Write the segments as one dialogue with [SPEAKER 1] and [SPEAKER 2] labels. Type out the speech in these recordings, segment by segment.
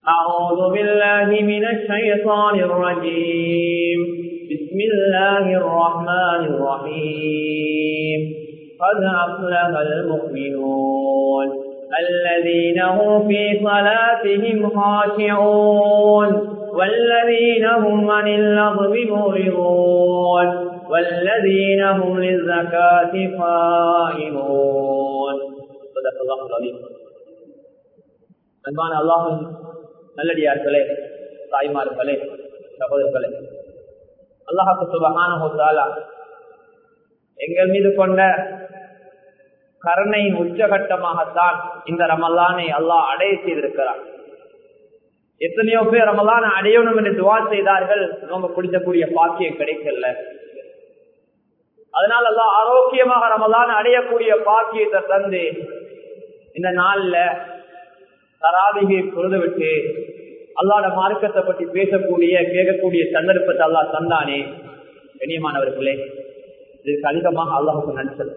[SPEAKER 1] أعوذ بالله من الشيطان الرجيم بسم الله الرحمن الرحيم قد أفلح المؤمنون الذين هم في صلاتهم خاشعون والذين هم عن اللغو معرضون والذين هم للزكاة قائمون صدق الله العظيم அன்பான அல்லாஹும் நல்லடியார்களே தாய்மார்களே சகோதரர்களே அல்லாஹாக்கு சுபகான எங்கள் மீது கொண்ட கருணையின் உச்சகட்டமாகத்தான் இந்த ரமலானை அல்லாஹ் அடைய செய்திருக்கிறார் எத்தனையோ பேர் ரமலான அடையணும் என்று துவா செய்தார்கள் நோம்பு பிடிக்கக்கூடிய பாக்கியம் கிடைக்கல அதனால எல்லாம் ஆரோக்கியமாக ரமலான அடையக்கூடிய பாக்கியத்தை தந்து இந்த நாள்ல தராவிகை பொழுது விட்டு அல்லாட மார்க்கத்தை பற்றி பேசக்கூடிய கேட்கக்கூடிய சந்தர்ப்பத்தை அல்லா தந்தானே கண்ணியமானவர்களே இதுக்கு அதிகமாக அல்லாஹுக்கு நடிச்சது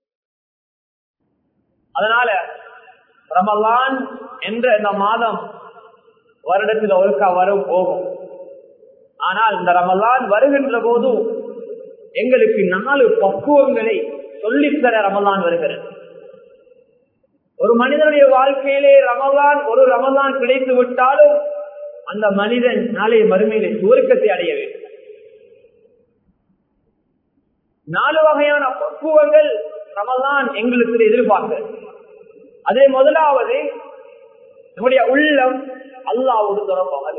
[SPEAKER 1] அதனால ரமலான் என்ற இந்த மாதம் வருடத்தில் ஒருக்கா வரும் போகும் ஆனால் இந்த ரமலான் வருகின்ற போதும் எங்களுக்கு நாலு பக்குவங்களை சொல்லித்தர ரமலான் வருகிறது ஒரு மனிதனுடைய வாழ்க்கையிலே ரமலான் ஒரு ரமலான் கிடைத்து விட்டாலும் அந்த மனிதன் நாளைய மறுமையிலே சுவர்க்கத்தை அடைய வேண்டும் நாலு வகையான பக்குவங்கள் ரமலான் எங்களுக்கு எதிர்பார்க்கிறது அதே முதலாவது நம்முடைய உள்ளம் அல்லாவோடு தொடர்பாக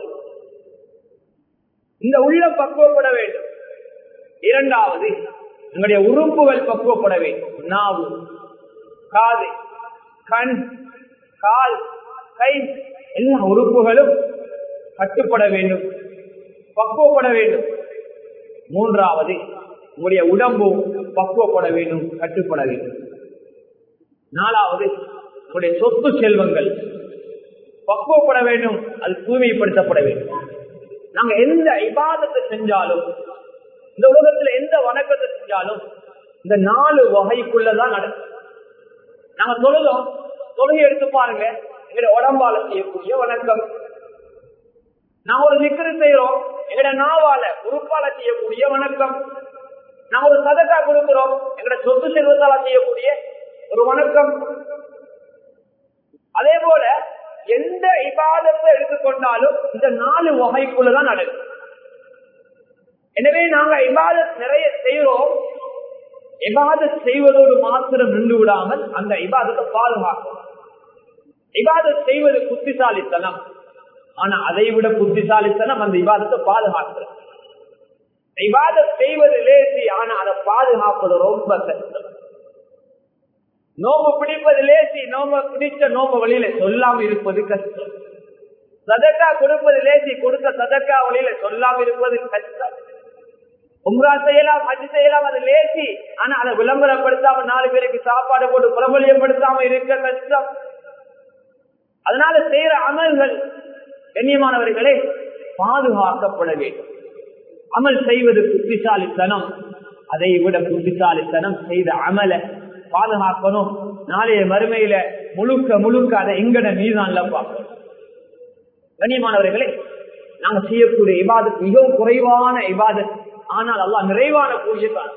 [SPEAKER 1] இந்த உள்ளம் பக்குவப்பட வேண்டும் இரண்டாவது நம்முடைய உறுப்புகள் பக்குவப்பட வேண்டும் நாவு காது கண் கால் கை எல்லா உறுப்புகளும் கட்டுப்பட வேண்டும் பக்குவப்பட வேண்டும் மூன்றாவது உங்களுடைய உடம்பு பக்குவப்பட வேண்டும் கட்டுப்பட வேண்டும் நாலாவது உங்களுடைய சொத்து செல்வங்கள் பக்குவப்பட வேண்டும் அது தூய்மைப்படுத்தப்பட வேண்டும் நாங்க எந்த இபாதத்தை செஞ்சாலும் இந்த உலகத்துல எந்த வணக்கத்தை செஞ்சாலும் இந்த நாலு வகைக்குள்ளதான் நடக்கும் நாங்க தொழுதோம் தொழுகை எடுத்து பாருங்க எங்கட உடம்பால செய்யக்கூடிய வணக்கம் நாங்க ஒரு நிக்கரு செய்யறோம் எங்கட நாவால உறுப்பால செய்யக்கூடிய வணக்கம் நாங்க ஒரு சதக்கா கொடுக்கிறோம் எங்கட சொத்து செல்வத்தால செய்யக்கூடிய ஒரு வணக்கம் அதே போல எந்த இபாதத்தை எடுத்துக்கொண்டாலும் இந்த நாலு வகைக்குள்ளதான் நடக்கும் எனவே நாங்க இபாதத் நிறைய செய்யறோம் இபாதத் செய்வதோடு மாத்திரம் நின்று விடாமல் அந்த இபாதத்தை பாதுகாக்கும் இபாதத் செய்வது புத்திசாலித்தனம் ஆனா அதை விட புத்திசாலித்தனம் அந்த இபாதத்தை பாதுகாக்கிறது இபாதத் செய்வது லேசி ஆனா அதை பாதுகாப்பது ரொம்ப கஷ்டம் நோம்பு பிடிப்பது லேசி நோம்ப பிடிச்ச நோம்பு வழியில சொல்லாம இருப்பது கஷ்டம் சதக்கா கொடுப்பது லேசி கொடுத்த சதக்கா வழியில சொல்லாம இருப்பது கஷ்டம் உம்ரா செய்யலாம் ஹஜ் செய்யலாம் அது லேசி ஆனா அதை விளம்பரப்படுத்தாம நாலு பேருக்கு சாப்பாடு போட்டு பிரபலியப்படுத்தாம இருக்க கஷ்டம் அதனால செய்யற அமல்கள் கண்ணியமானவர்களே பாதுகாக்கப்பட வேண்டும் அமல் செய்வது புத்திசாலித்தனம் அதை விட புத்திசாலித்தனம் செய்த அமல பாதுகாக்கணும் நாளைய மறுமையில முழுக்க முழுக்க அதை எங்கட மீதான்ல பார்க்கணும் கண்ணியமானவர்களே நாங்க செய்யக்கூடிய இபாதத் மிகவும் குறைவான இபாதத் ஆனால் அல்லா நிறைவான பூஜைதான்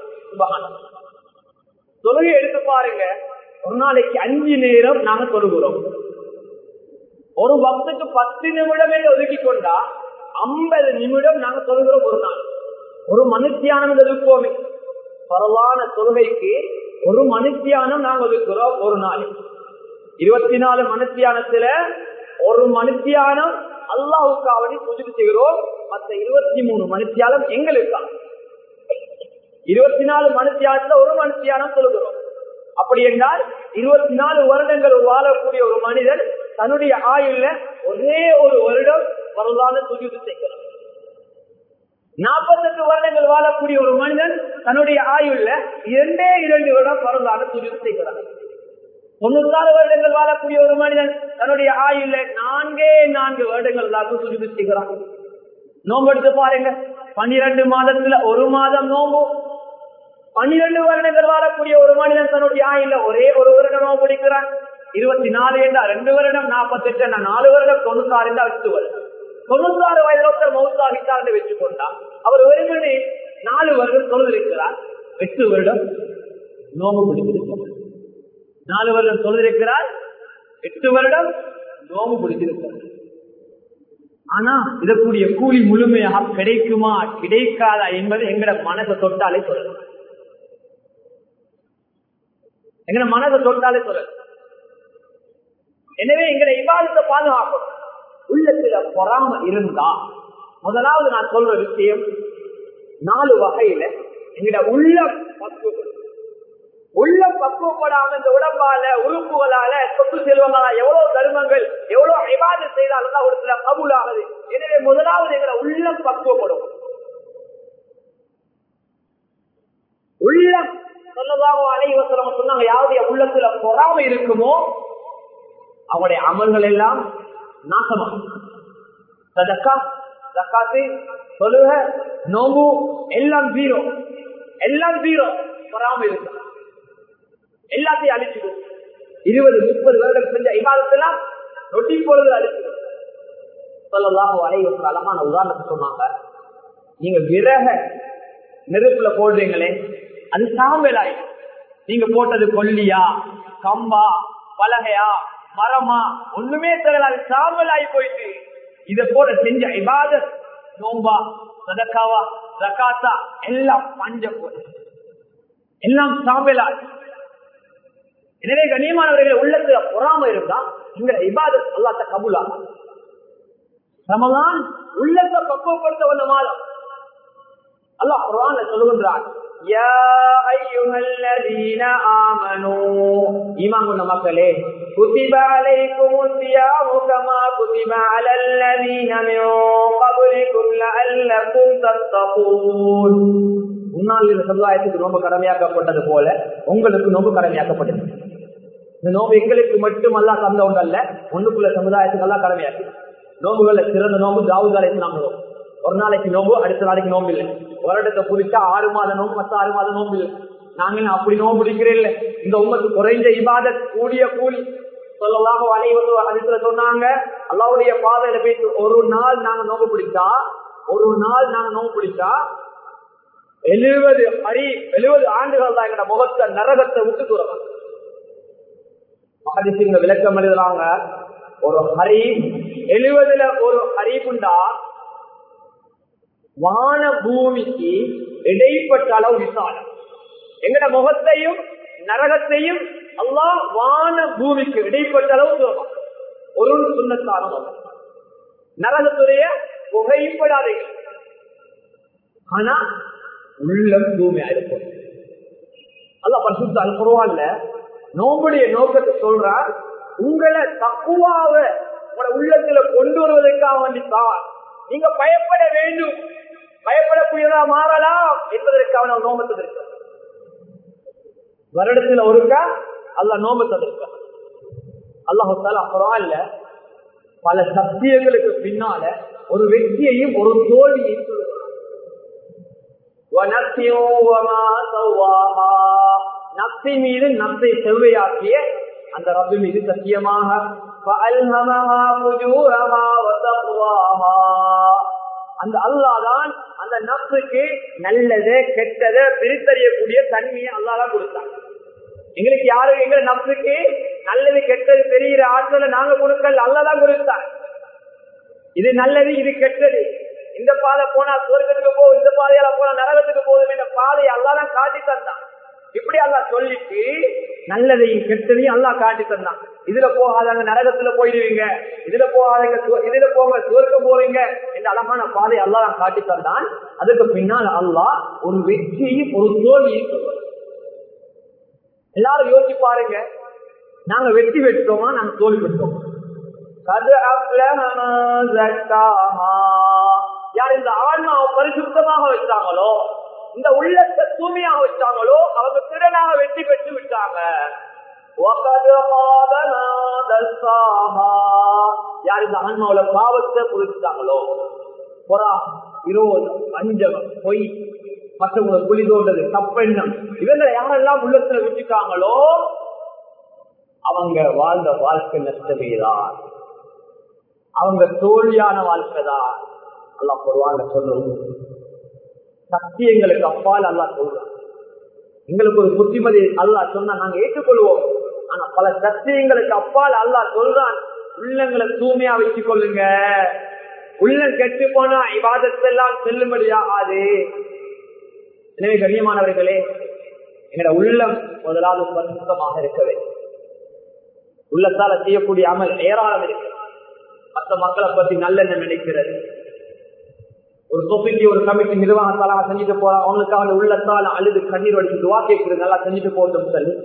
[SPEAKER 1] தொழுகை எடுத்து பாருங்க ஒரு நாளைக்கு அஞ்சு நேரம் நாங்க தொழுகிறோம் ஒரு பக்துக்கு பத்து நிமிடமே ஒதுக்கி கொண்டா ஐம்பது நிமிடம் நாங்க தொழுகிறோம் ஒரு நாள் ஒரு மனுத்தியானம் ஒதுக்குவோமே பரவான தொழுகைக்கு ஒரு மனுத்தியானம் நாங்க ஒதுக்குறோம் ஒரு நாள் இருபத்தி நாலு மனுத்தியானத்துல ஒரு மனுத்தியானம் அல்லாவுக்காவடி புதுக்கு செய்கிறோம் மற்ற இருபத்தி மூணு மனுத்தியாலம் எங்களுக்கா இருபத்தி நாலு மனுத்தியானத்துல ஒரு மனுத்தியானம் சொல்லுகிறோம் அப்படி என்றால் இருபத்தி நாலு வருடங்கள் வாழக்கூடிய ஒரு மனிதன் தன்னுடைய ஆயுள்ல ஒரே ஒரு வருடம் வரலாறு சுஜித்து செய்கிறார் நாற்பத்தெட்டு வருடங்கள் வாழக்கூடிய ஒரு மனிதன் தன்னுடைய ஆயுள்ல இரண்டே இரண்டு வருடம் வரலாறு சுஜித்து செய்கிறார் தொண்ணூத்தாறு வருடங்கள் வாழக்கூடிய ஒரு மனிதன் தன்னுடைய ஆயுள்ல நான்கே நான்கு வருடங்கள் தான் சுஜித்து செய்கிறார் நோம்பு எடுத்து பாருங்க பன்னிரண்டு மாதத்துல ஒரு மாதம் நோம்பு பன்னிரண்டு வருடங்கள் வாழக்கூடிய ஒரு மனிதன் தன்னுடைய ஆயுள்ல ஒரே ஒரு வருடம் நோம்பு பிடிக்கிறான் இருபத்தி நாலு என்றா ரெண்டு வருடம் நாற்பத்தி எட்டு என்றா நாலு வருடம் தொண்ணூத்தாறு என்றா எட்டு வருடம் தொண்ணூத்தாறு வயதுல ஒருத்தர் மௌத்தாகிட்டார் என்று வச்சு கொண்டார் அவர் வெறுமனே நாலு வருடம் தொழுதிருக்கிறார் எட்டு வருடம் நோம்பு பிடித்திருக்கிறார் நாலு வருடம் தொழுதிருக்கிறார் எட்டு வருடம் நோம்பு பிடித்திருக்கிறார் ஆனா இதற்குரிய கூலி முழுமையாக கிடைக்குமா கிடைக்காதா என்பது எங்கட மனசை தொட்டாலே சொல்லலாம் எங்கட மனசை தொட்டாலே சொல்லலாம் எனவே எங்களை இவாதத்தை பாதுகாக்கணும் உள்ளத்துல பொறாம இருந்தா முதலாவது நான் சொல்ற விஷயம் நாலு வகையில எங்கட உள்ள பக்குவப்படும் உள்ள பக்குவப்படாம இந்த உடம்பால உறுப்புகளால சொத்து செல்வங்களா எவ்வளவு தர்மங்கள் எவ்வளவு விவாதம் செய்தாலும் தான் ஒரு சில கபூலாகுது எனவே முதலாவது எங்களை உள்ளம் பக்குவப்படும் உள்ளம் சொல்லதாக அனைவசரம் சொன்னாங்க யாருடைய உள்ளத்துல பொறாம இருக்குமோ அவங்களுடைய அமல்கள் எல்லாம் நாசமாகும் சதக்கா ஜக்காத்து சொல்லுக நோம்பு எல்லாம் ஜீரோ எல்லாம் ஜீரோ பொறாம இருக்கும் எல்லாத்தையும் அழிச்சிடும் இருபது முப்பது வருடம் செஞ்ச இவாதத்தெல்லாம் ரொட்டி பொழுது அழிச்சிடும் சொல்லலாம் அலைவசம் அழகான உதாரணத்தை சொன்னாங்க நீங்க விறக நெருப்புல போடுறீங்களே அது சாம்பலாய் நீங்க போட்டது கொல்லியா கம்பா பலகையா மரமா ஒண்ணுமே தெரியல அது சாம்பலாகி போயிட்டு இத போல செஞ்ச இபாத நோம்பா சதக்காவா ரகாத்தா எல்லாம் பஞ்ச போல எல்லாம் சாம்பலாய் எனவே கண்ணியமானவர்கள் உள்ளத்துல பொறாம இருந்தா இந்த இபாதத் அல்லாத்த கபூலா ரமலான் உள்ளத்தை பக்குவப்படுத்த வந்த மாதம் அல்லாஹ் குரான் சொல்லுகின்றான் மக்களே كتب عليكم الصيام كما كتب على الذين من قبلكم لعلكم تتقون முன்னாள் சமுதாயத்துக்கு நோம்பு கடமையாக்கப்பட்டது போல உங்களுக்கு நோம்பு கடமையாக்கப்பட்டது இந்த நோம்பு எங்களுக்கு மட்டுமல்ல தந்த ஒன்று அல்ல ஒண்ணுக்குள்ள சமுதாயத்துக்கு எல்லாம் கடமையாச்சு நோம்புகள்ல சிறந்த நோம்பு தாவுகாலைக்கு நாம் நோம்பு ஒரு நாளைக்கு நோம்பு அடுத்த நாளைக்கு நோம்பு இல்லை வருடத்தை குறிச்சா ஆறு மாத நோம்பு மத்த ஆறு மாத நோம்பு இல்லை நாங்க அப்படி நோம்பு பிடிக்கிறேன் இல்லை இந்த உமக்கு குறைஞ்ச இபாத கூடிய கூலி சொல்லலாம் வலைவந்து அதுல சொன்னாங்க அல்லாவுடைய பாதையில போயிட்டு ஒரு நாள் நாங்க நோம்பு பிடிச்சா ஒரு நாள் நாங்க நோம்பு பிடிச்சா எழுபது அடி எழுபது ஆண்டுகள் தான் எங்க முகத்தை நரகத்தை விட்டு தூரம் மகதிசிங்க விளக்கம் எழுதுறாங்க ஒரு ஹரி எழுபதுல ஒரு ஹரிப்புண்டா வான பூமிக்கு இடைப்பட்ட அளவு விசாலம் எங்கட முகத்தையும் நரகத்தையும் அல்லா வான பூமிக்கு இடைப்பட்ட அளவு தூரம் ஒரு சுண்ணத்தான முகம் நரகத்துடைய புகைப்படாதீர்கள் ஆனா உள்ளம் தூய்மையா இருக்கும் அல்ல பரிசுத்த அல்பருவான்ல நோம்புடைய நோக்கத்தை சொல்றார் உங்களை தக்குவாக உங்களோட உள்ளத்துல கொண்டு வருவதற்காக வேண்டித்தான் நீங்க பயப்பட வேண்டும் பயப்படக்கூடியதா மாறலாம் என்பதற்காக நோம்பத்தில் இருக்க வருடத்துல ஒருக்கா அல்ல நோம்பத்தில் இருக்க அல்லாஹால பரவாயில்ல பல சத்தியங்களுக்கு பின்னால ஒரு வெற்றியையும் ஒரு தோல்வியையும் சொல்லுவார் நப்சை மீது நப்சை செவ்வையாக்கிய அந்த ரப்பு மீது சத்தியமாக அந்த அல்லாதான் அந்த நப்சுக்கு நல்லது கெட்டத பிரித்தறியக்கூடிய தன்மையை அல்லாதான் கொடுத்தாங்க எங்களுக்கு யாரும் எங்க நப்சுக்கு நல்லது கெட்டது தெரிகிற ஆற்றலை நாங்க கொடுக்கல அல்லாதான் கொடுத்தாங்க இது நல்லது இது கெட்டது இந்த பாதை போனா சுவர்க்கத்துக்கு போகும் இந்த பாதையால போனா நரகத்துக்கு போகுது இந்த பாதையை அல்லாதான் காட்டி தந்தான் இப்படி அல்லா சொல்லிட்டு நல்லதையும் கெட்டதையும் அல்லா காட்டி தந்தான் இதுல போகாதாங்க நரகத்துல போயிடுவீங்க இதுல போகாதங்க இதுல போங்க சுவர்க்கம் போவீங்க இந்த அழகான பாதை அல்லாதான் காட்டி தந்தான் அதுக்கு பின்னால் அல்லா ஒரு வெற்றியும் ஒரு தோல்வியும் சொல்வார் எல்லாரும் யோசிச்சு பாருங்க நாங்க வெற்றி பெற்றோமா நாங்க தோல்வி பெற்றோம் யார் இந்த ஆன்மாவை பரிசுத்தமாக வச்சாங்களோ இந்த உள்ளத்தை தூய்மையாக வச்சாங்களோ அவங்க திறனாக வெற்றி பெற்று விட்டாங்க யார் இந்த ஆன்மாவில பாவத்தை குறிச்சிட்டாங்களோ பொறா விரோதம் அஞ்சகம் பொய் மற்றவங்க குழி தோண்டது தப்பெண்ணம் இவங்க யாரெல்லாம் உள்ளத்துல விட்டுட்டாங்களோ அவங்க வாழ்ந்த வாழ்க்கை நஷ்டமேதான் அவங்க தோல்வியான வாழ்க்கை தான் அல்லா பொருவாங்க சொல்லுவோம் சத்தியங்களுக்கு அப்பால் அல்லா சொல்றான் எங்களுக்கு ஒரு புத்திமதி அல்லா சொன்னா நாங்க ஏற்றுக்கொள்வோம் ஆனா பல சத்தியங்களுக்கு அப்பால் அல்லா சொல்றான் உள்ளங்களை தூய்மையா வச்சுக் கொள்ளுங்க உள்ளம் கெட்டு போனா இவாதத்தெல்லாம் செல்லும்படியாகாது எனவே கண்ணியமானவர்களே எங்களோட உள்ளம் முதலாவது பரிசுத்தமாக இருக்க வேண்டும் உள்ளத்தால செய்யக்கூடிய அமல் ஏராளம் இருக்கு மற்ற மக்களை பத்தி நல்லெண்ண நினைக்கிறது ஒரு சொசைட்டி ஒரு கமிட்டி நிர்வாகத்தால செஞ்சுட்டு போறா அவங்களுக்காக உள்ளத்தால அழுது கண்ணீர் வடிச்சு துவா கேட்கிறது நல்லா செஞ்சுட்டு போட்டும் சொல்லி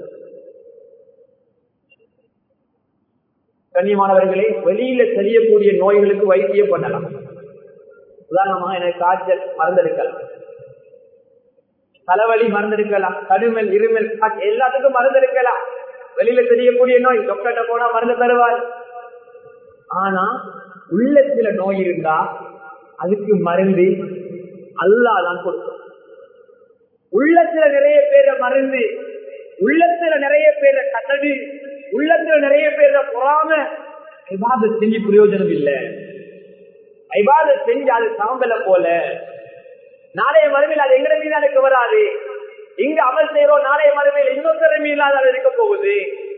[SPEAKER 1] கண்ணியமானவர்களே வெளியில தெரியக்கூடிய நோய்களுக்கு வைத்தியம் பண்ணலாம் உதாரணமாக எனக்கு காய்ச்சல் மருந்தெடுக்கலாம் தலைவலி மருந்தெடுக்கலாம் கடுமல் இருமல் எல்லாத்துக்கும் மருந்தெடுக்கலாம் வெளியில தெரியக்கூடிய நோய் டாக்டர்கிட்ட போனா மருந்து தருவார் ஆனா உள்ளத்துல நோய் இருந்தா அதுக்கு மருந்து அல்லாதான் கொடுக்கும் உள்ளத்துல நிறைய பேர மருந்து உள்ளத்துல நிறைய பேர கட்டடு உள்ளத்துல நிறைய பேர பொறாம ஐபாத செஞ்சு பிரயோஜனம் இல்லை ஐபாத செஞ்சு அது சாம்பல போல நாளைய மறுமையில் அது எங்கட மீது எனக்கு வராது இங்க அமல் செய்யறோம் நாளைய மறுமையில் இன்னொருத்தர மீது அது இருக்க போகுது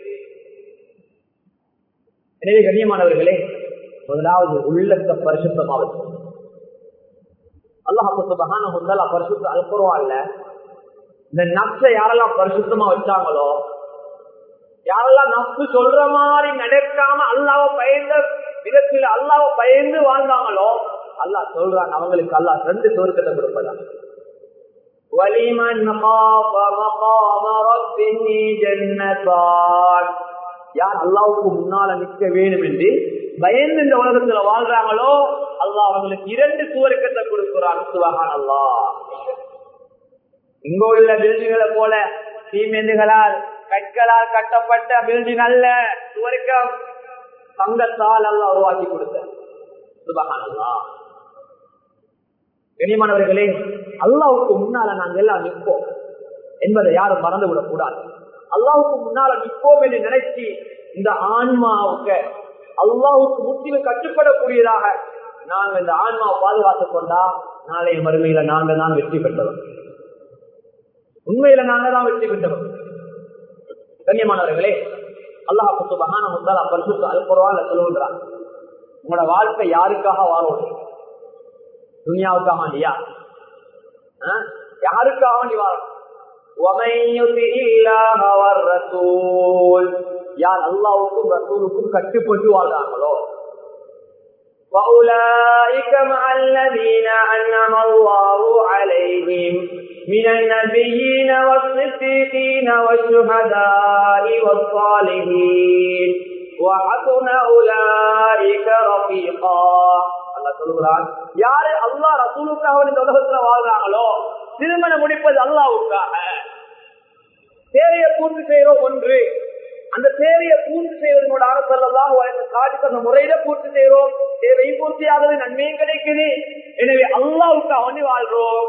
[SPEAKER 1] எனவே கண்ணியமானவர்களே முதலாவது உள்ளத்தை பரிசுத்தமாக அல்லாஹால பரிசுத்த அல்பருவான்ல இந்த நப்சை யாரெல்லாம் பரிசுத்தமா வச்சாங்களோ யாரெல்லாம் நப்சு சொல்ற மாதிரி நடக்காம அல்லாவ பயந்த விதத்தில் அல்லாவ பயந்து வாழ்ந்தாங்களோ அல்லாஹ் சொல்றான் அவங்களுக்கு அல்லாஹ் ரெண்டு சொருக்கத்தை கொடுப்பதா வலிமன் யார் அல்லாவுக்கு முன்னால நிற்க வேண்டும் என்று பயந்து இந்த உலகத்துல வாழ்றாங்களோ அல்லாஹ் அவங்களுக்கு இரண்டு சுவருக்கத்தை கொடுக்கிறான் சுவகான் அல்லா இங்க உள்ள பில்டிங்களை போல சீமெந்துகளால் கற்களால் கட்டப்பட்ட பில்டிங் அல்ல சுவருக்கம் தங்கத்தால் அல்ல உருவாக்கி கொடுத்த சுபகான் அல்லா கனியமானவர்களே அல்லாவுக்கு முன்னால நாங்க எல்லாம் நிற்போம் என்பதை யாரும் மறந்து விடக் கூடாது அல்லாவுக்கு முன்னால நிற்போம் என்று நினைச்சு இந்த ஆன்மாவுக்கு அல்லாவுக்கு முற்றிலும் கட்டுப்படக்கூடியதாக நாங்க இந்த ஆன்மாவை பாதுகாத்துக் கொண்டா நாளைய மறுமையில நாங்க தான் வெற்றி பெற்றவர் உண்மையில நாங்க தான் வெற்றி பெற்றவர் கண்ணியமானவர்களே அல்லாஹ் சுபகான முதல் பரிசுத்து அல்புறவான் சொல்லுகிறான் உங்களோட வாழ்க்கை யாருக்காக வாழணும் துனியாவுக்காக இல்லையா யாருக்காக நீ வாழணும் யார் அல்லாவுக்கும் ரசூலுக்கும் கட்டுப்பட்டு வாழ்றாங்களோ
[SPEAKER 2] وأولئك مع الذين أنعم الله عليهم من النبيين والصديقين والشهداء والصالحين وحسن أولئك رفيقا
[SPEAKER 1] அல்லா சொல்லுகிறான் யாரு அல்லா ரசூலுக்காக இந்த உலகத்துல வாழ்றாங்களோ திருமணம் முடிப்பது அல்லாவுக்காக தேவையை பூர்த்தி செய்யறோம் ஒன்று அந்த தேவையை பூர்த்தி செய்வதனோட அரசெல்லாம் காட்டி தந்த முறையில பூர்த்தி செய்யறோம் தேவையும் பூர்த்தி ஆகுது நன்மையும் கிடைக்குது எனவே அல்லாவுக்காக வேண்டி வாழ்றோம்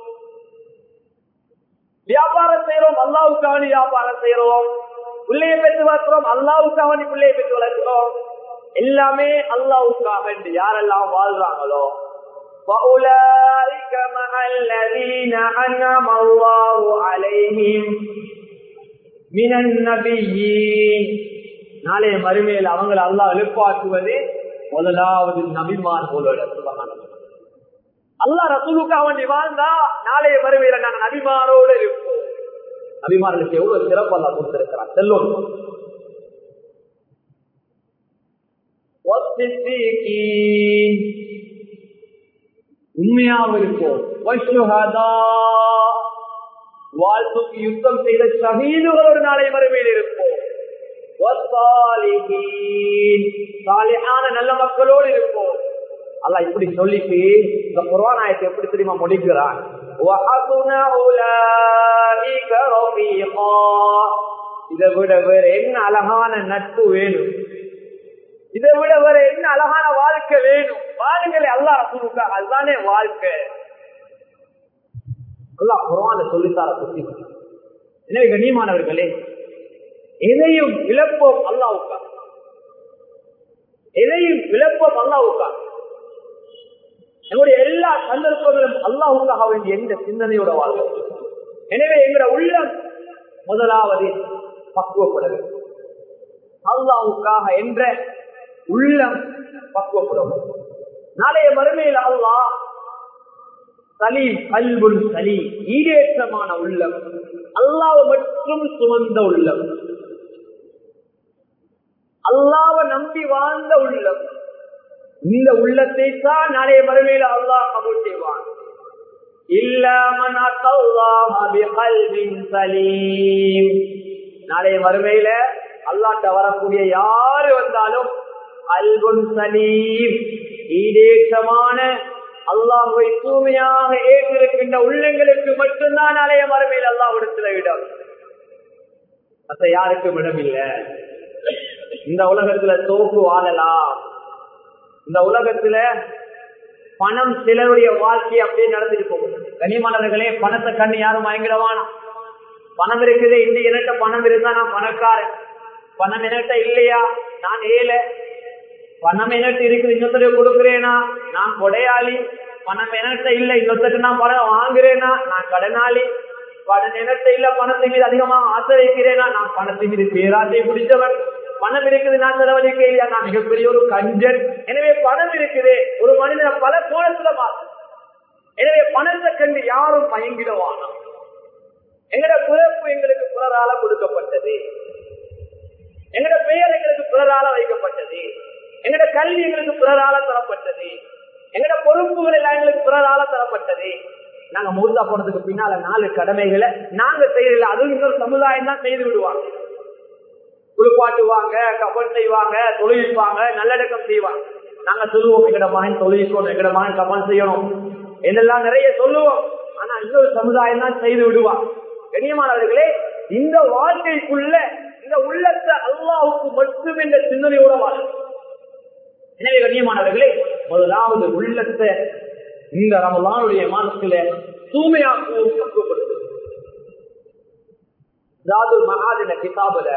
[SPEAKER 1] வியாபாரம் செய்யறோம் அல்லாவுக்காக வேண்டி வியாபாரம் செய்யறோம் பிள்ளையை பெற்று வளர்க்கிறோம் அல்லாவுக்காக வேண்டி பிள்ளையை பெற்று வளர்க்கிறோம் எல்லாமே அல்லாவுக்காக வேண்டி யாரெல்லாம் வாழ்றாங்களோ
[SPEAKER 2] وأولئك مع الذين أنعم الله عليهم
[SPEAKER 1] من النبيين நாளைய மறுமையில் அவங்களை அல்லாஹ் எழுப்பாக்குவது முதலாவது நபிமார் போலோட அல்லாஹ் ரசூலுக்காக வேண்டி வாழ்ந்தா நாளைய மறுமையில நாங்கள் நபிமாரோடு இருப்போம் நபிமார்களுக்கு எவ்வளவு சிறப்பு அல்லா கொடுத்திருக்கிறார் செல்லோம் உண்மையாக இருப்போம் வாழ்த்துக்கு யுத்தம் செய்த ஷஹீதுகள் ஒரு நாளை மறுமையில் இருப்போம் நல்ல மக்களோடு இருப்போம் அல்ல இப்படி சொல்லிட்டு இந்த புராணாயத்தை எப்படி தெரியுமா முடிக்கிறான் இதை விட வேற என்ன அழகான நட்பு வேணும் இதை விட வேற என்ன அழகான வாழ்க்கை வேணும் வாழுங்களே அல்லா ரசூலுக்கா அதுதானே வாழ்க்கை அல்லா குரான சொல்லித்தார புத்தி எனவே கண்ணியமானவர்களே எதையும் இழப்போம் அல்லாவுக்கா எதையும் இழப்போம் அல்லாவுக்கா நம்முடைய எல்லா சந்தர்ப்பங்களும் அல்லாவுக்காக வேண்டிய எந்த சிந்தனையோட வாழ்க்கை எனவே எங்களோட உள்ளம் முதலாவது பக்குவப்படல் அல்லாவுக்காக என்ற உள்ளம் பக்குவப்படும் நாளைய மறுமையில் அல்லாஹ் சலீம் கல்புல் சலீம் ஈடேற்றமான உள்ளம் அல்லாவ மட்டும் சுமந்த உள்ளம் அல்லாவ நம்பி வாழ்ந்த உள்ளம் இந்த உள்ளத்தை தான் நாளைய மறுமையில் அல்லாஹ் கபூல் செய்வான் நாளைய மறுமையில அல்லாட்ட வரக்கூடிய யாரு வந்தாலும் அல்புன் சலீம் ஈடேற்றமான அல்லாஹுவை தூய்மையாக ஏற்றிருக்கின்ற உள்ளங்களுக்கு மட்டும்தான் நாளைய மறுமையில் அல்லாஹ்விடத்தில் இடம் மற்ற யாருக்கும் இடம் இல்லை இந்த உலகத்துல தோப்பு வாழலாம் இந்த உலகத்துல பணம் சிலருடைய வாழ்க்கை அப்படியே நடந்துட்டு போகும் கனிமலர்களே பணத்தை கண்ணு யாரும் வாங்கிடவானா பணம் இருக்குது இந்த இனட்ட பணம் இருந்தா நான் பணக்காரன் பணம் இனட்ட இல்லையா நான் ஏழை பணம் என்கிட்ட இருக்குது இன்னொருத்தருக்கு கொடுக்கிறேனா நான் கொடையாளி பணம் என்கிட்ட இல்ல இன்னொருத்தருக்கு நான் பணம் வாங்குறேனா நான் கடனாளி பணம் என்கிட்ட இல்ல பணத்தின் மீது அதிகமாக ஆசை வைக்கிறேனா நான் பணத்தின் மீது பேராசை பிடிச்சவன் பணம் இருக்குது நான் செலவழிக்க இல்லையா நான் மிகப்பெரிய ஒரு கஞ்சன் எனவே பணம் இருக்குது ஒரு மனிதனை பல கோணத்துல மாற்றும் எனவே பணத்தை கண்டு யாரும் பயங்கிடவானா எங்கட பிறப்பு எங்களுக்கு பிறரால கொடுக்கப்பட்டது எங்கட பெயர் எங்களுக்கு பிறரால வைக்கப்பட்டது எங்கட கல்வி எங்களுக்கு பிறரால தரப்பட்டது எங்கட பொறுப்புகள் எல்லாம் எங்களுக்கு பிறரால தரப்பட்டது நாங்க மூர்த்தா போனதுக்கு பின்னால நாலு கடமைகளை நாங்க செய்யல அதுவும் இன்னொரு சமுதாயம் தான் செய்து விடுவாங்க குளிப்பாட்டுவாங்க கபன் செய்வாங்க தொழில்வாங்க நல்லடக்கம் செய்வாங்க நாங்க சொல்லுவோம் எங்கட மகன் தொழிலிக்கணும் எங்கட மகன் கபன் செய்யணும் என்னெல்லாம் நிறைய சொல்லுவோம் ஆனா இன்னொரு சமுதாயம் தான் செய்து விடுவாங்க கண்ணியமானவர்களே இந்த வாழ்க்கைக்குள்ள இந்த உள்ளத்தை அல்லாவுக்கு மட்டும் என்ற சிந்தனையோட வாழும் எனவே கண்ணியமானவர்களே முதலாவது உள்ளத்தை இந்த ரமலானுடைய மாதத்துல தூய்மையாக்கவும் பக்குவப்படுத்து மகாதின கிதாபுல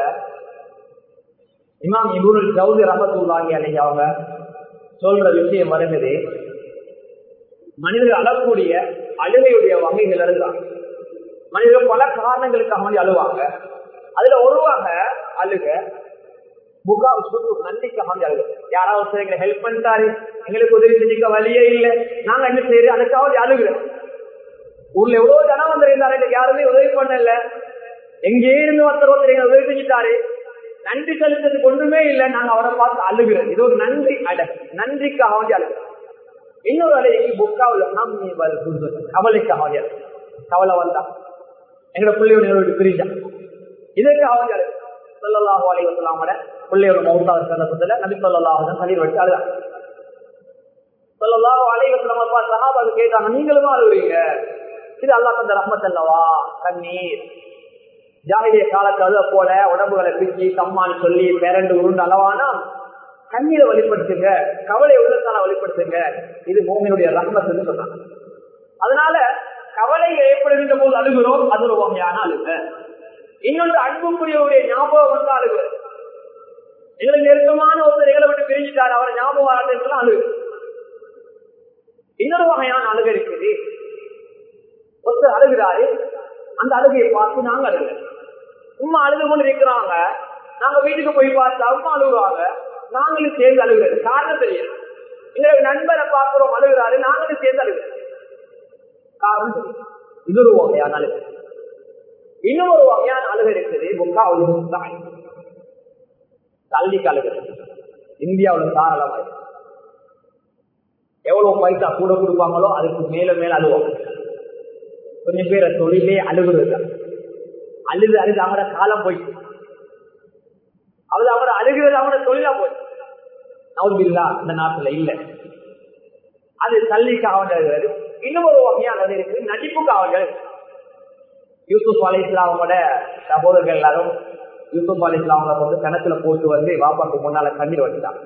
[SPEAKER 1] இமாம் இபுருல் ஜவுதி ரமத்துல்லாங்க அன்னைக்கு அவங்க சொல்ற விஷயம் வருகிறது மனிதர்கள் அழக்கூடிய அழுகையுடைய வகைகள் இருந்தாங்க மனிதர்கள் பல காரணங்களுக்காக வேண்டி அழுவாங்க அதுல ஒரு வகை அழுக முகா நன்றிக்காக வேண்டி அழுக யாராவது எங்களை ஹெல்ப் பண்ணிட்டாரு எங்களுக்கு உதவி செஞ்சுக்க வழியே இல்லை நாங்க என்ன செய்யறோம் அதுக்காவது அழுகிறோம் ஊர்ல எவ்வளவு ஜனம் வந்திருந்தாரு எங்களுக்கு யாருமே உதவி பண்ணல எங்கே இருந்து ஒருத்தர் ஒருத்தர் எங்களை உதவி செஞ்சுட்டாரு நன்றி செலுத்ததுக்கு ஒன்றுமே இல்லை நாங்க அவரை பார்த்து அழுகிறோம் இது ஒரு நன்றி அட நன்றிக்காக வேண்டி அழுகிறோம் இன்னொரு அலைக்கு புக்காவில் நம்பி கவலைக்காக வேண்டி கவலை வந்தா எங்களோட பிள்ளையோட பிரிஞ்சா இதற்காக வேண்டி அழுகிறோம் சொல்லலாஹு அலைவசலாமோட பிள்ளையோட மௌத்தாவது சந்தர்ப்பத்துல நபி சொல்லலாஹு தண்ணீர் வச்சு அழுதா சொல்லலாஹு அலைவசலாம சஹாபாக்கு கேட்டாங்க நீங்களும் அழுகுறீங்க இது அல்லா தந்த ரஹ்மத் அல்லவா கண்ணீர் ஜாகிரிய காலத்து அழுத போல உடம்புகளை பிரிச்சு கம்மான்னு சொல்லி பேரண்டு உருண்டு அளவானா கண்ணீரை வெளிப்படுத்துங்க கவலை உள்ளத்தால வெளிப்படுத்துங்க இது பூமியினுடைய ரஹ்மத்துன்னு சொன்னாங்க அதனால கவலை ஏற்படுகின்ற போது அழுகிறோம் அது ஒரு வகையான அழுக இன்னொன்று அன்புக்குரியவருடைய ஞாபகம் வந்து அழுகு எங்களுக்கு நெருக்கமான ஒருத்தர் எங்களை விட்டு பிரிஞ்சுட்டாரு அவரை ஞாபகம் வராதுன்னு அழுகு இன்னொரு வகையான அழுக இருக்குது ஒருத்தர் அழுகிறாரு அந்த அழுகையை பார்த்து நாங்க அழுக உமா அழுது கொண்டு இருக்கிறாங்க நாங்க வீட்டுக்கு போய் பார்த்தா அம்மா அழுகுறாங்க நாங்களும் சேர்ந்து அழுகிறது காரணம் தெரியும் எங்களுக்கு நண்பரை பார்க்கிறோம் அழுகிறாரு நாங்களும் சேர்ந்து அழுகிறோம் காரணம் தெரியும் இது ஒரு வகையான அழுகு இன்னொரு வகையான அழுகை இருக்குது முக்காவது தள்ளிக்கு அழுகு இந்தியாவில் தாராளமாய் எவ்வளவு பைசா கூட கொடுப்பாங்களோ அதுக்கு மேல மேல அழுவோம் கொஞ்சம் பேரை தொழிலே அழுகுறது அழுது அழுது அவங்களோட காலம் போயிட்டு அவர் அவரை அழுகிறது அவங்களோட தொழிலா போயிட்டு நவுபில்லா இந்த நாட்டுல இல்ல அது தள்ளிக்கு அவர்கள் இன்னும் ஒரு வகையான இருக்குது நடிப்புக்கு அவர்கள் யூசுப் அலி இஸ்லாமோட சகோதரர்கள் எல்லாரும் யூசுப் அலி இஸ்லாம வந்து கணக்குல போட்டு வந்து வாப்பாக்கு முன்னால கண்ணீர் வடிச்சாங்க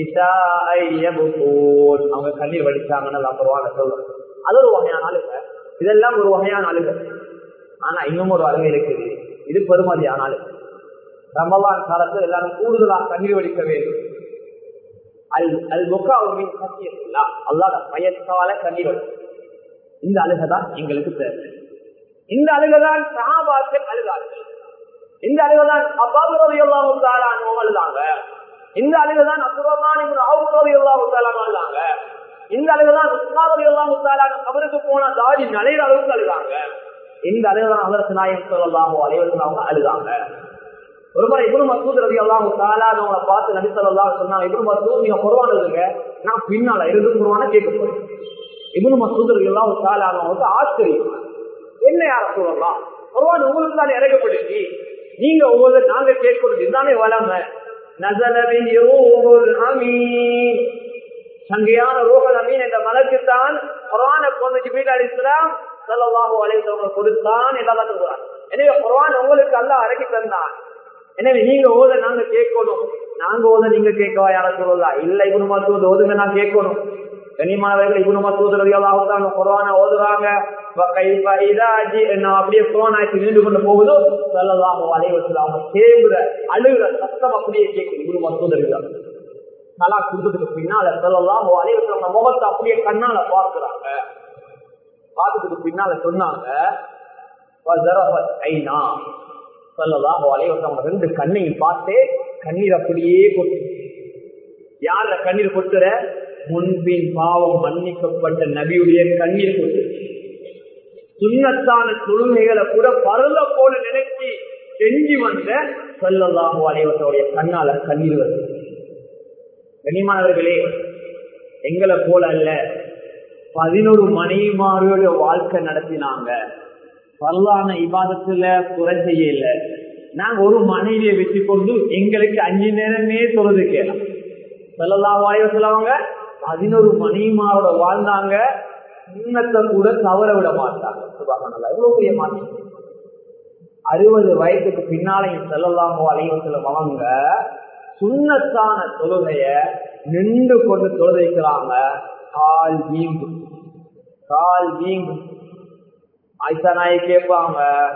[SPEAKER 1] அவங்க கண்ணீர் வடிச்சாங்கன்னு அப்புறம் சொல்லுவாங்க அது ஒரு வகையான அழுக இதெல்லாம் ஒரு வகையான அழுக ஆனா இன்னும் ஒரு அழுகை இருக்குது இது பெருமதியான அழுக ரமலான் காலத்தில் எல்லாரும் கூடுதலாக கண்ணீர் வடிக்க வேண்டும் அல் அல் முகாவின் சத்தியத்தில்லா அல்லாத பயத்தால கண்ணீர் வடிக்கும் இந்த அழுகதான் எங்களுக்கு தேவை இந்த அழுகதான் சகாபாக்கள் அழுதார்கள் இந்த அழுகதான் அப்பாபுரவி எல்லாம் தாளானவங்க அழுதாங்க இந்த அழுகதான் அசுரமான அவுரவி எல்லாம் தாளான அழுதாங்க இந்த அழுகதான் உஸ்மாரவி எல்லாம் தாளான அவருக்கு போன தாடி நலையிற அளவுக்கு அழுதாங்க இந்த அழுகதான் அவருக்கு நாயம் சொல்லலாமோ அலைவருக்கு அவங்க அழுதாங்க ஒரு முறை இபுரு மசூத் ரவி எல்லாம் தாளானவங்களை பார்த்து நடித்தலாம் சொன்னாங்க இபுரு மசூத் நீங்க குருவான இருங்க நான் பின்னால இருந்து குருவான கேட்க போறேன் இபுரு மசூத் ரவி எல்லாம் தாளானவங்களுக்கு ஆச்சரியம் என்ன யார சொல்லலாம் குருவான் உங்களுக்கு தான் இறக்கப்படுச்சு நீங்க ஒவ்வொரு நாங்க கேட்கறது இதுதானே வளமை நசலவின் அமீன் சங்கையான ரோகல் அமீன் என்ற மலக்குத்தான் குரான கொண்டு ஜிபீல் அலி இஸ்லாம் சல்லாஹூ அலைவங்க கொடுத்தான் என்றெல்லாம் சொல்றான் எனவே குரான் உங்களுக்கு அல்ல அடக்கி தந்தான் எனவே நீங்க ஓத நாங்க கேட்கணும் நாங்க ஓத நீங்க கேட்கவா யார சொல்லலாம் இல்ல இவனு மருத்துவ ஓதுங்க நான் கேட்கணும் கனிமானவர்கள் இவனு மருத்துவ குரான ஓதுறாங்க அப்படியே குரானாய்க்கு நின்று கொண்டு போகுதோ சொல்லலாம் அலைவசல் அவங்க தேவுற அழுகிற சத்தம் அப்படியே கேட்கும் இவனு மருத்துவர்கள் தலா கொடுத்ததுக்கு பின்னால சொல்லலாம் அலைவசல் முகத்தை அப்படியே கண்ணால பார்க்கிறாங்க பார்த்ததுக்கு பின்னால சொன்னாங்க ஐநா சொல்லலாம் அலைவசம் ரெண்டு கண்ணையும் பார்த்தே கண்ணீர் அப்படியே கொட்டு யார கண்ணீர் கொட்டுற முன்பின் பாவம் மன்னிக்கப்பட்ட நபியுடைய கண்ணீர் கொட்டு சுண்ணத்தான தொழுகைகளை கூட பருள போல நினைச்சு செஞ்சு வந்த சொல்லலாமோ அலைவசோடைய கண்ணால கண்ணீர் வருது கனிமானவர்களே எங்களை போல அல்ல பதினோரு மனைவிமாரோட வாழ்க்கை நடத்தினாங்க பரவான இபாதத்துல குறை செய்யல நாங்க ஒரு மனைவியை வச்சு கொண்டு எங்களுக்கு அஞ்சு நேரமே சொல்றது கேட்கலாம் சொல்லலாம் வாயு சொல்லுவாங்க பதினோரு மனைவிமாரோட வாழ்ந்தாங்க சின்னத்தை கூட தவற விட மாட்டாங்க எவ்வளவு பெரிய மாற்றம் அறுபது வயசுக்கு பின்னாலையும் செல்லலாமோ அலைவசலம் அவங்க சுண்ணத்தான தொழுகைய நின்று கொண்டு தொழுதைக்கிறாங்க கால் வீங்கு கால் வீங்கு ஆயிஷா நாயை கேட்பாங்க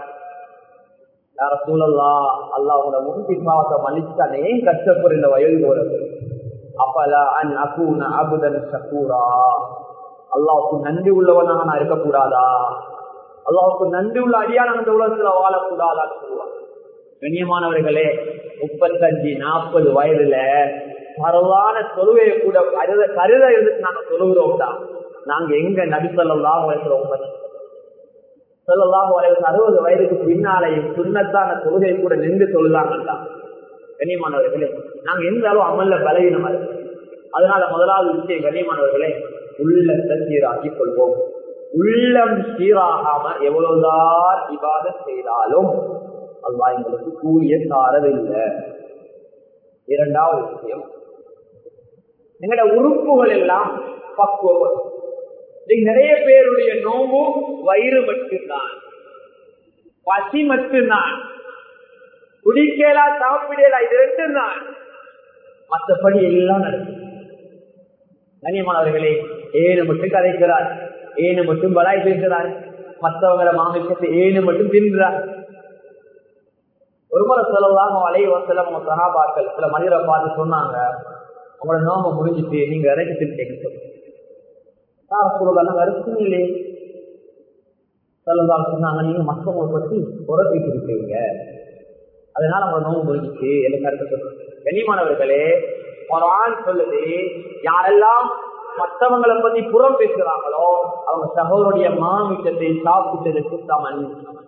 [SPEAKER 1] யார சூழல்லாம் அல்லா உங்களோட முன்பின் பாவத்தை மன்னிச்சானே ஏன் கஷ்டப்படுற இந்த வயது போறது அப்பலா அன் அகூன அபுதன் சக்கூரா அல்லாவுக்கு நன்றி உள்ளவனாக நான் இருக்கக்கூடாதா அல்லாவுக்கு நன்றி உள்ள அடியான அந்த உலகத்துல வாழக்கூடாதான்னு சொல்லுவாங்க கண்ணியமானவர்களே முப்பத்தஞ்சு நாற்பது வயதுல பரவான தொழுவையை கூட கருத கருத இருந்துட்டு நாங்க தொழுகிறோம் தான் நாங்க எங்க நடித்தலாம் வயசுறோம் சொல்லலாம் அறுபது வயதுக்கு பின்னாலையும் சுண்ணத்தான தொழுகை கூட நின்று தொழுதாங்கதான் கண்ணியமானவர்களே நாங்க எந்த அளவு அமல்ல பலவீனமா இருக்கு அதனால முதலாவது விஷயம் கண்ணியமானவர்களே உள்ளத்தை சீராக்கிக் கொள்வோம் உள்ளம் சீராகாம எவ்வளவுதான் இவாத செய்தாலும் அல்லா எங்களுக்கு கூலிய தாரதில்லை இரண்டாவது விஷயம் எங்களோட உறுப்புகள் எல்லாம் பக்குவம் நிறைய பேருடைய நோம்பு வயிறு மட்டும்தான் பசி மட்டும்தான் குடிக்கலா சாப்பிடலா இது ரெண்டும் தான் மற்றபடி எல்லாம் நடக்கும் கண்ணியமானவர்களே ஏழு மட்டும் கதைக்கிறார் ஏழு மட்டும் பலாய் பேசுகிறார் மற்றவங்களை மாமிக்கத்தை ஏழு மட்டும் தின்றார் ஒரு முறை சொல்லலாம் வலைய வசல உங்க சகாபாக்கள் சில மனிதரை பார்த்து சொன்னாங்க உங்களோட நோம்ப முடிஞ்சிட்டு நீங்க இறக்கி தின்ட்டீங்க சொல்லலாம் வருஷம் இல்லையே சொல்லலாம் சொன்னாங்க நீங்க மற்றவங்களை பற்றி குறைச்சிட்டு இருக்கீங்க அதனால அவங்க நோம்பு முடிஞ்சிச்சு எனக்கு கருத்து சொல்றாங்க கண்ணியமானவர்களே ஒரு ஆண் சொல்லுது யாரெல்லாம் மற்றவங்களை பத்தி புறம் பேசுறாங்களோ அவங்க சகோதருடைய மாமிட்டத்தை சாப்பிட்டதற்கு சமன்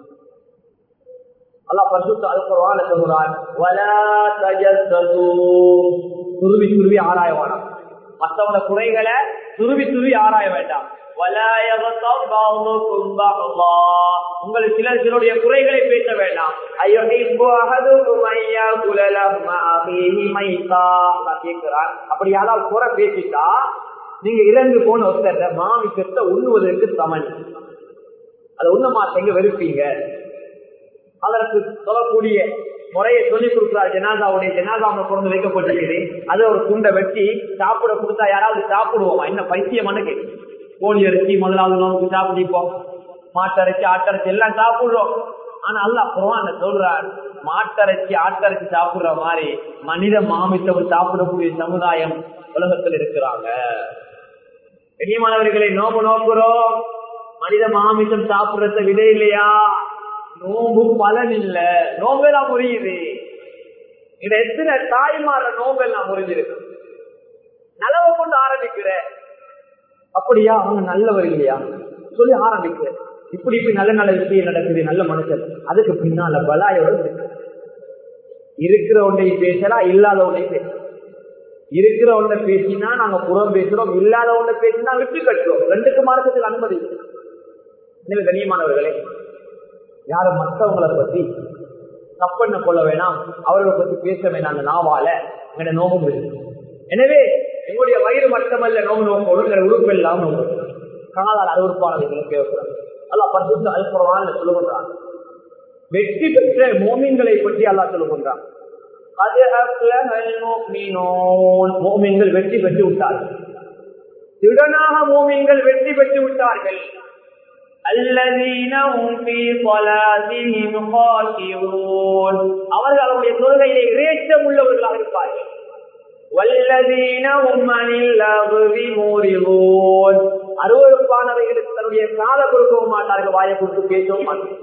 [SPEAKER 1] அல்லாஹ் பரிசுத்த அல்குர்ஆன்ல சொல்றான் வலா தஜஸ்ஸது துருவி துருவி ஆராய வேண்டாம் மத்தவங்க குறைகளை துருவி துருவி ஆராய வேண்டாம் வலா யகதப் பஅதுக்கும் பஅதா உங்களுக்கு சிலர் சிலருடைய குறைகளை பேச வேண்டாம் அய்யுஹிப்பு அஹதுக்கும் அய்யாகுல லஹ்ம அஹீஹி மைதா அல்லாஹ் கேக்குறான் அப்படி யாராவது குறை பேசிட்டா நீங்க இறந்து போன ஒருத்தர் மாமிக்கத்தை உண்ணுவதற்கு சமன் அதை உண்ண மாட்டீங்க வெறுப்பீங்க அதற்கு சொல்லக்கூடிய முறையை சொல்லிக் கொடுக்கிறார் ஜனாதாவுடைய ஜனாதாவை கொண்டு வைக்கப்பட்டிருக்குது அதை ஒரு துண்டை வெட்டி சாப்பிட கொடுத்தா யாராவது சாப்பிடுவோமா என்ன பைத்தியமான கேள்வி கோழி அரிசி முதலாவது நமக்கு சாப்பிடிப்போம் மாட்டரைச்சி ஆட்டரைச்சி எல்லாம் சாப்பிடுறோம் ஆனா அல்லா குரான் சொல்றார் மாட்டரைச்சி ஆட்டரைச்சி சாப்பிடுற மாதிரி மனித மாமிசம் சாப்பிடக்கூடிய சமுதாயம் உலகத்தில் இருக்கிறாங்க பெரியமானவர்களை நோம்பு நோக்குறோம் மனித மாமிசம் சாப்பிடுறத விட இல்லையா நோம்பு பலன் இல்ல நோம்பெல்லாம் முறியுது இத எத்தனை தாய்மார நோம்பெல்லாம் முறிஞ்சிருக்கு நலவை கொண்டு ஆரம்பிக்கிற அப்படியா அவங்க நல்லவர் இல்லையா சொல்லி ஆரம்பிக்கிற இப்படி இப்படி நல்ல நல்ல விஷயம் நடக்குது நல்ல மனுஷன் அதுக்கு பின்னால பலாயோட இருக்கு இருக்கிற ஒன்றை பேசலாம் இல்லாத ஒன்றை பேசலாம் இருக்கிற ஒன்றை பேசினா நாங்க புறம் பேசுறோம் இல்லாத ஒன்றை பேசினா விட்டு கட்டுறோம் ரெண்டுக்கு மார்க்கத்துக்கு அனுமதி எனவே கண்ணியமானவர்களே யாரும் மற்றவங்களை பத்தி தப்பண்ண கொள்ள வேணாம் அவர்களை பத்தி பேச வேணாம் அந்த நாவால எங்க நோகம் இருக்கு எனவே எங்களுடைய வயிறு மட்டுமல்ல நோம்பு நோக்கோடு எங்களை உறுப்பு எல்லாம் நோம்பு காலால் அறிவுறுப்பாளர்களை கேட்கிறார் அல்லா பரிசுத்த அல்புறவான் சொல்லுகின்றான் வெற்றி பெற்ற மோமின்களை பற்றி அல்லா சொல்லுகின்றான் மோமின்கள் வெற்றி பெற்று விட்டார்கள் திடனாக மோமின்கள் வெற்றி பெற்று விட்டார்கள் அவர்கள் அவருடைய தொழுகையிலே இறைச்சம் உள்ளவர்களாக இருப்பார்கள் அருவறுப்பானவைகளுக்கு தன்னுடைய கால கொடுக்கவும் மாட்டார்கள் வாயை கொடுத்து பேசவும் மாட்டார்கள்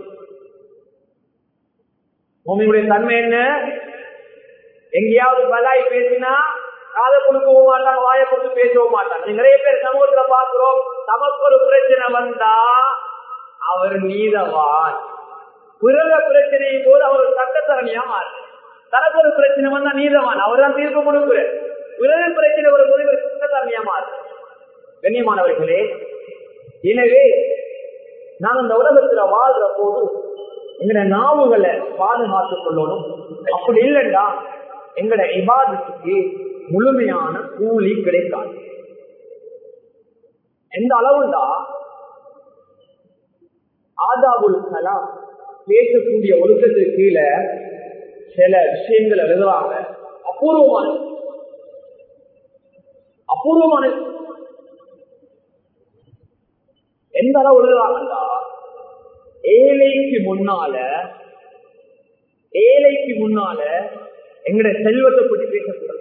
[SPEAKER 1] பூமியுடைய தன்மை என்ன எங்கேயாவது பலாய் பேசினா காதை கொடுக்கவும் மாட்டாங்க வாயை கொடுத்து பேசவும் மாட்டாங்க நிறைய பேர் சமூகத்துல பாக்குறோம் தமக்கு ஒரு பிரச்சனை வந்தா அவர் நீதவான் பிறக பிரச்சனையும் போது அவர் சட்டத்தரணியா மாறு தனக்கு ஒரு பிரச்சனை வந்தா நீதவான் அவர் தான் தீர்ப்பு கொடுக்குற பிறகு பிரச்சனை ஒரு போது இவர் சட்டத்தரணியா மாறு கண்ணியமானவர்களே எனவே நான் அந்த உலகத்துல வாழ்ற போது எங்கட நாவுகளை பாதுகாத்துக் கொள்ளணும் அப்படி இல்லைண்டா எங்கட இபாதத்துக்கு முழுமையான கூலி கிடைக்காது எந்த அளவுண்டா ஆதாபுல் கலாம் பேசக்கூடிய ஒழுக்கத்துக்கு கீழே சில விஷயங்கள் எழுதுறாங்க அபூர்வமான அபூர்வமான எந்த அளவு எழுதுறாங்கடா ஏழைக்கு முன்னால ஏழைக்கு முன்னால எங்கட செல்வத்தை பற்றி பேசக்கூடாது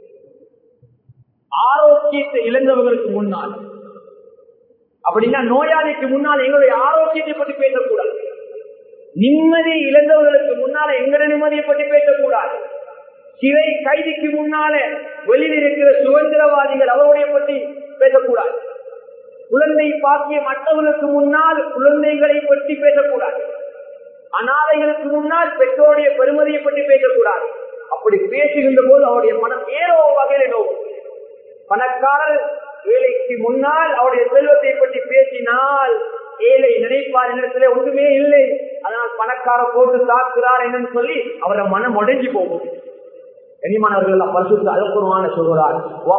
[SPEAKER 1] ஆரோக்கியத்தை இழந்தவர்களுக்கு முன்னால் அப்படின்னா நோயாளிக்கு முன்னால் எங்களுடைய ஆரோக்கியத்தை பற்றி பேசக்கூடாது நிம்மதி இழந்தவர்களுக்கு முன்னால எங்கட நிம்மதியை பற்றி பேசக்கூடாது சிறை கைதிக்கு முன்னால வெளியில் இருக்கிற சுதந்திரவாதிகள் அவருடைய பற்றி பேசக்கூடாது குழந்தை பாக்கிய மற்றவர்களுக்கு முன்னால் குழந்தைகளை பற்றி பேசக்கூடாது அனாதைகளுக்கு முன்னால் பெற்றோருடைய பெருமதியை பற்றி பேசக்கூடாது அப்படி பேசுகின்ற போது அவருடைய மனம் ஏதோ வகையில நோக்கும் பணக்காரர் வேலைக்கு முன்னால் அவருடைய செல்வத்தை பற்றி பேசினால் ஏழை நினைப்பார் இடத்துல ஒன்றுமே இல்லை அதனால் பணக்கார போட்டு தாக்குறார் என்னன்னு சொல்லி அவரை மனம் உடைஞ்சு போகும் கனிமானவர்கள் பரிசுத்த அழுக்குறமான சொல்கிறார்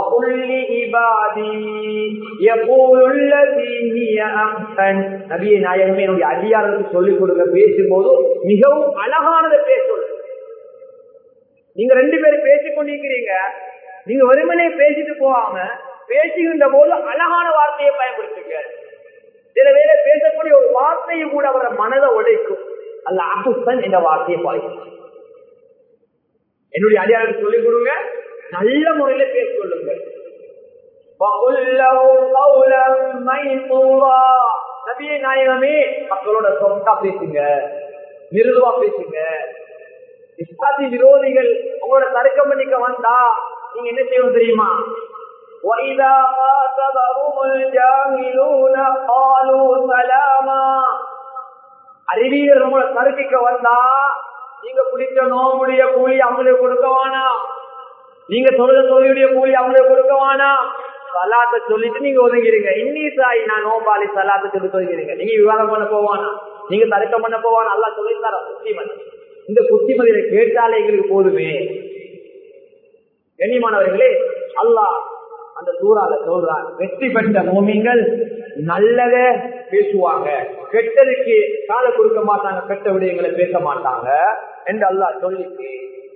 [SPEAKER 1] நபிய நாயகமே என்னுடைய அதிகாரத்துக்கு சொல்லிக் கொடுக்க பேசும்போது மிகவும் அழகானதை பேசுவது நீங்க ரெண்டு பேரும் பேசிக் கொண்டிருக்கிறீங்க நீங்க வெறுமனே பேசிட்டு போகாம பேசுகின்ற போது அழகான வார்த்தையை பயன்படுத்துங்க சில வேலை பேசக்கூடிய ஒரு வார்த்தையும் கூட அவரை மனதை உடைக்கும் அல்ல அகுசன் என்ற வார்த்தையை பாய்க்கும் என்னுடைய அடியாருக்கு சொல்லிக் கொடுங்க நல்ல முறையில பேச சொல்லுங்க நபிய நாயகமே மக்களோட சொந்தா பேசுங்க மிருதுவா பேசுங்க இஸ்லாத்தி விரோதிகள் உங்களோட தர்க்கம் பண்ணிக்க வந்தா நீங்க என்ன செய்யணும் தெரியுமா وَإِذَا خَاطَبَهُمُ الْجَاهِلُونَ قَالُوا سَلَامًا அறிவியல் உங்களை தருக்கிக்க வந்தா நீங்க பிடிச்ச நோவுடைய கூலி அவங்களுக்கு கொடுக்க வேணாம் நீங்க தொழுத தொழிலுடைய கூலி அவங்களுக்கு கொடுக்க வேணாம் சலாத்தை சொல்லிட்டு நீங்க ஒதுங்கிறீங்க இன்னி சாய் நான் நோபாலி சலாத்தை சொல்லி ஒதுங்கிறீங்க நீங்க விவாதம் பண்ண போவானா நீங்க தர்க்கம் பண்ண போவானா அல்லா சொல்லித்தார புத்திமதி இந்த புத்திமதியை கேட்டாலே எங்களுக்கு போதுமே கண்ணியமானவர்களே அல்லாஹ் அந்த சூறால சொல்றான் வெற்றி பெற்ற மோமிங்கள் நல்லத பேசுவாங்க கெட்டதுக்கு கால கொடுக்க மாட்டாங்க கெட்ட விடயங்களை பேச மாட்டாங்க என்று அல்லாஹ் சொல்லிட்டு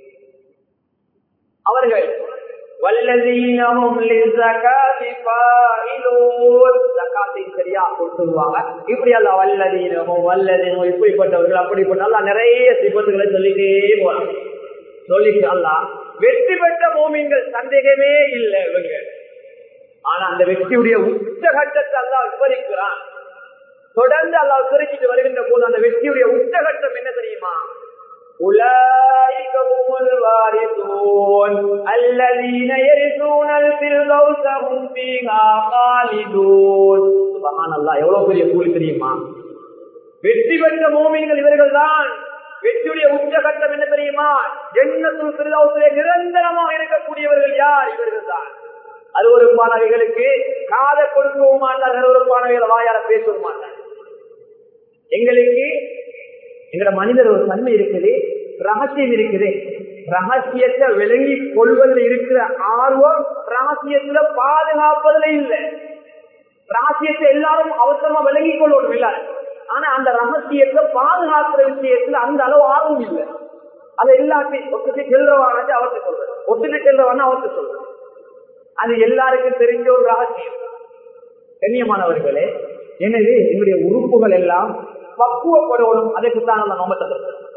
[SPEAKER 1] அவர்கள் வல்லதீனமும் ஜக்காத்தை சரியா சொல்லுவாங்க இப்படி அல்ல வல்லதீனமோ வல்லதீனமோ இப்படிப்பட்டவர்கள் அப்படிப்பட்ட அல்ல நிறைய சிபத்துகளை சொல்லிட்டே போறாங்க சொல்லிட்டு அல்ல வெற்றி பெற்ற மோமீன்கள் சந்தேகமே இல்லை இவங்க ஆனா அந்த வெற்றியுடைய உச்சகட்டத்தை அல்லா விவரிக்கிறான் தொடர்ந்து அல்லா விவரிச்சுட்டு வருகின்ற போது அந்த வெற்றியுடைய உச்சகட்டம் என்ன தெரியுமா أولئك هم الوارثون الذين يرثون الفردوس هم فيها خالدون سبحان الله எவ்வளவு பெரிய கூலி தெரியுமா வெற்றி பெற்ற மோமின்கள் இவர்கள் தான் வெற்றியுடைய உச்சகட்டம் என்ன தெரியுமா ஜன்னத்துல் பிரதோசிலே நிரந்தரமாக இருக்கக்கூடியவர்கள் யார் இவர்கள் தான் அருவறுப்பானவைகளுக்கு காத கொடுக்கவும் மாட்டார் அருவறுப்பானவைகளை வாயால பேசவும் மாட்டார் எங்களுக்கு எங்கட மனிதர் ஒரு தன்மை இருக்குது ரகசியம் இருக்குது ரகசியத்தை விளங்கி கொள்வதில் இருக்கிற ஆர்வம் ரகசியத்துல பாதுகாப்பதுல இல்லை ரகசியத்தை எல்லாரும் அவசரமா விளங்கிக் கொள்ளணும் எல்லாரும் ஆனா அந்த ரகசியத்தை பாதுகாக்கிற விஷயத்துல அந்த அளவு ஆர்வம் இல்லை அது எல்லாத்தையும் ஒத்துட்டு செல்றவானது அவருக்கு சொல்றது ஒத்துட்டு செல்றவான அவருக்கு சொல்றது அது எல்லாருக்கும் தெரிஞ்ச ஒரு ரகசியம் கண்ணியமானவர்களே எனவே என்னுடைய உறுப்புகள் எல்லாம் பக்குவப்படணும் அதற்குத்தான் அந்த நோமத்தை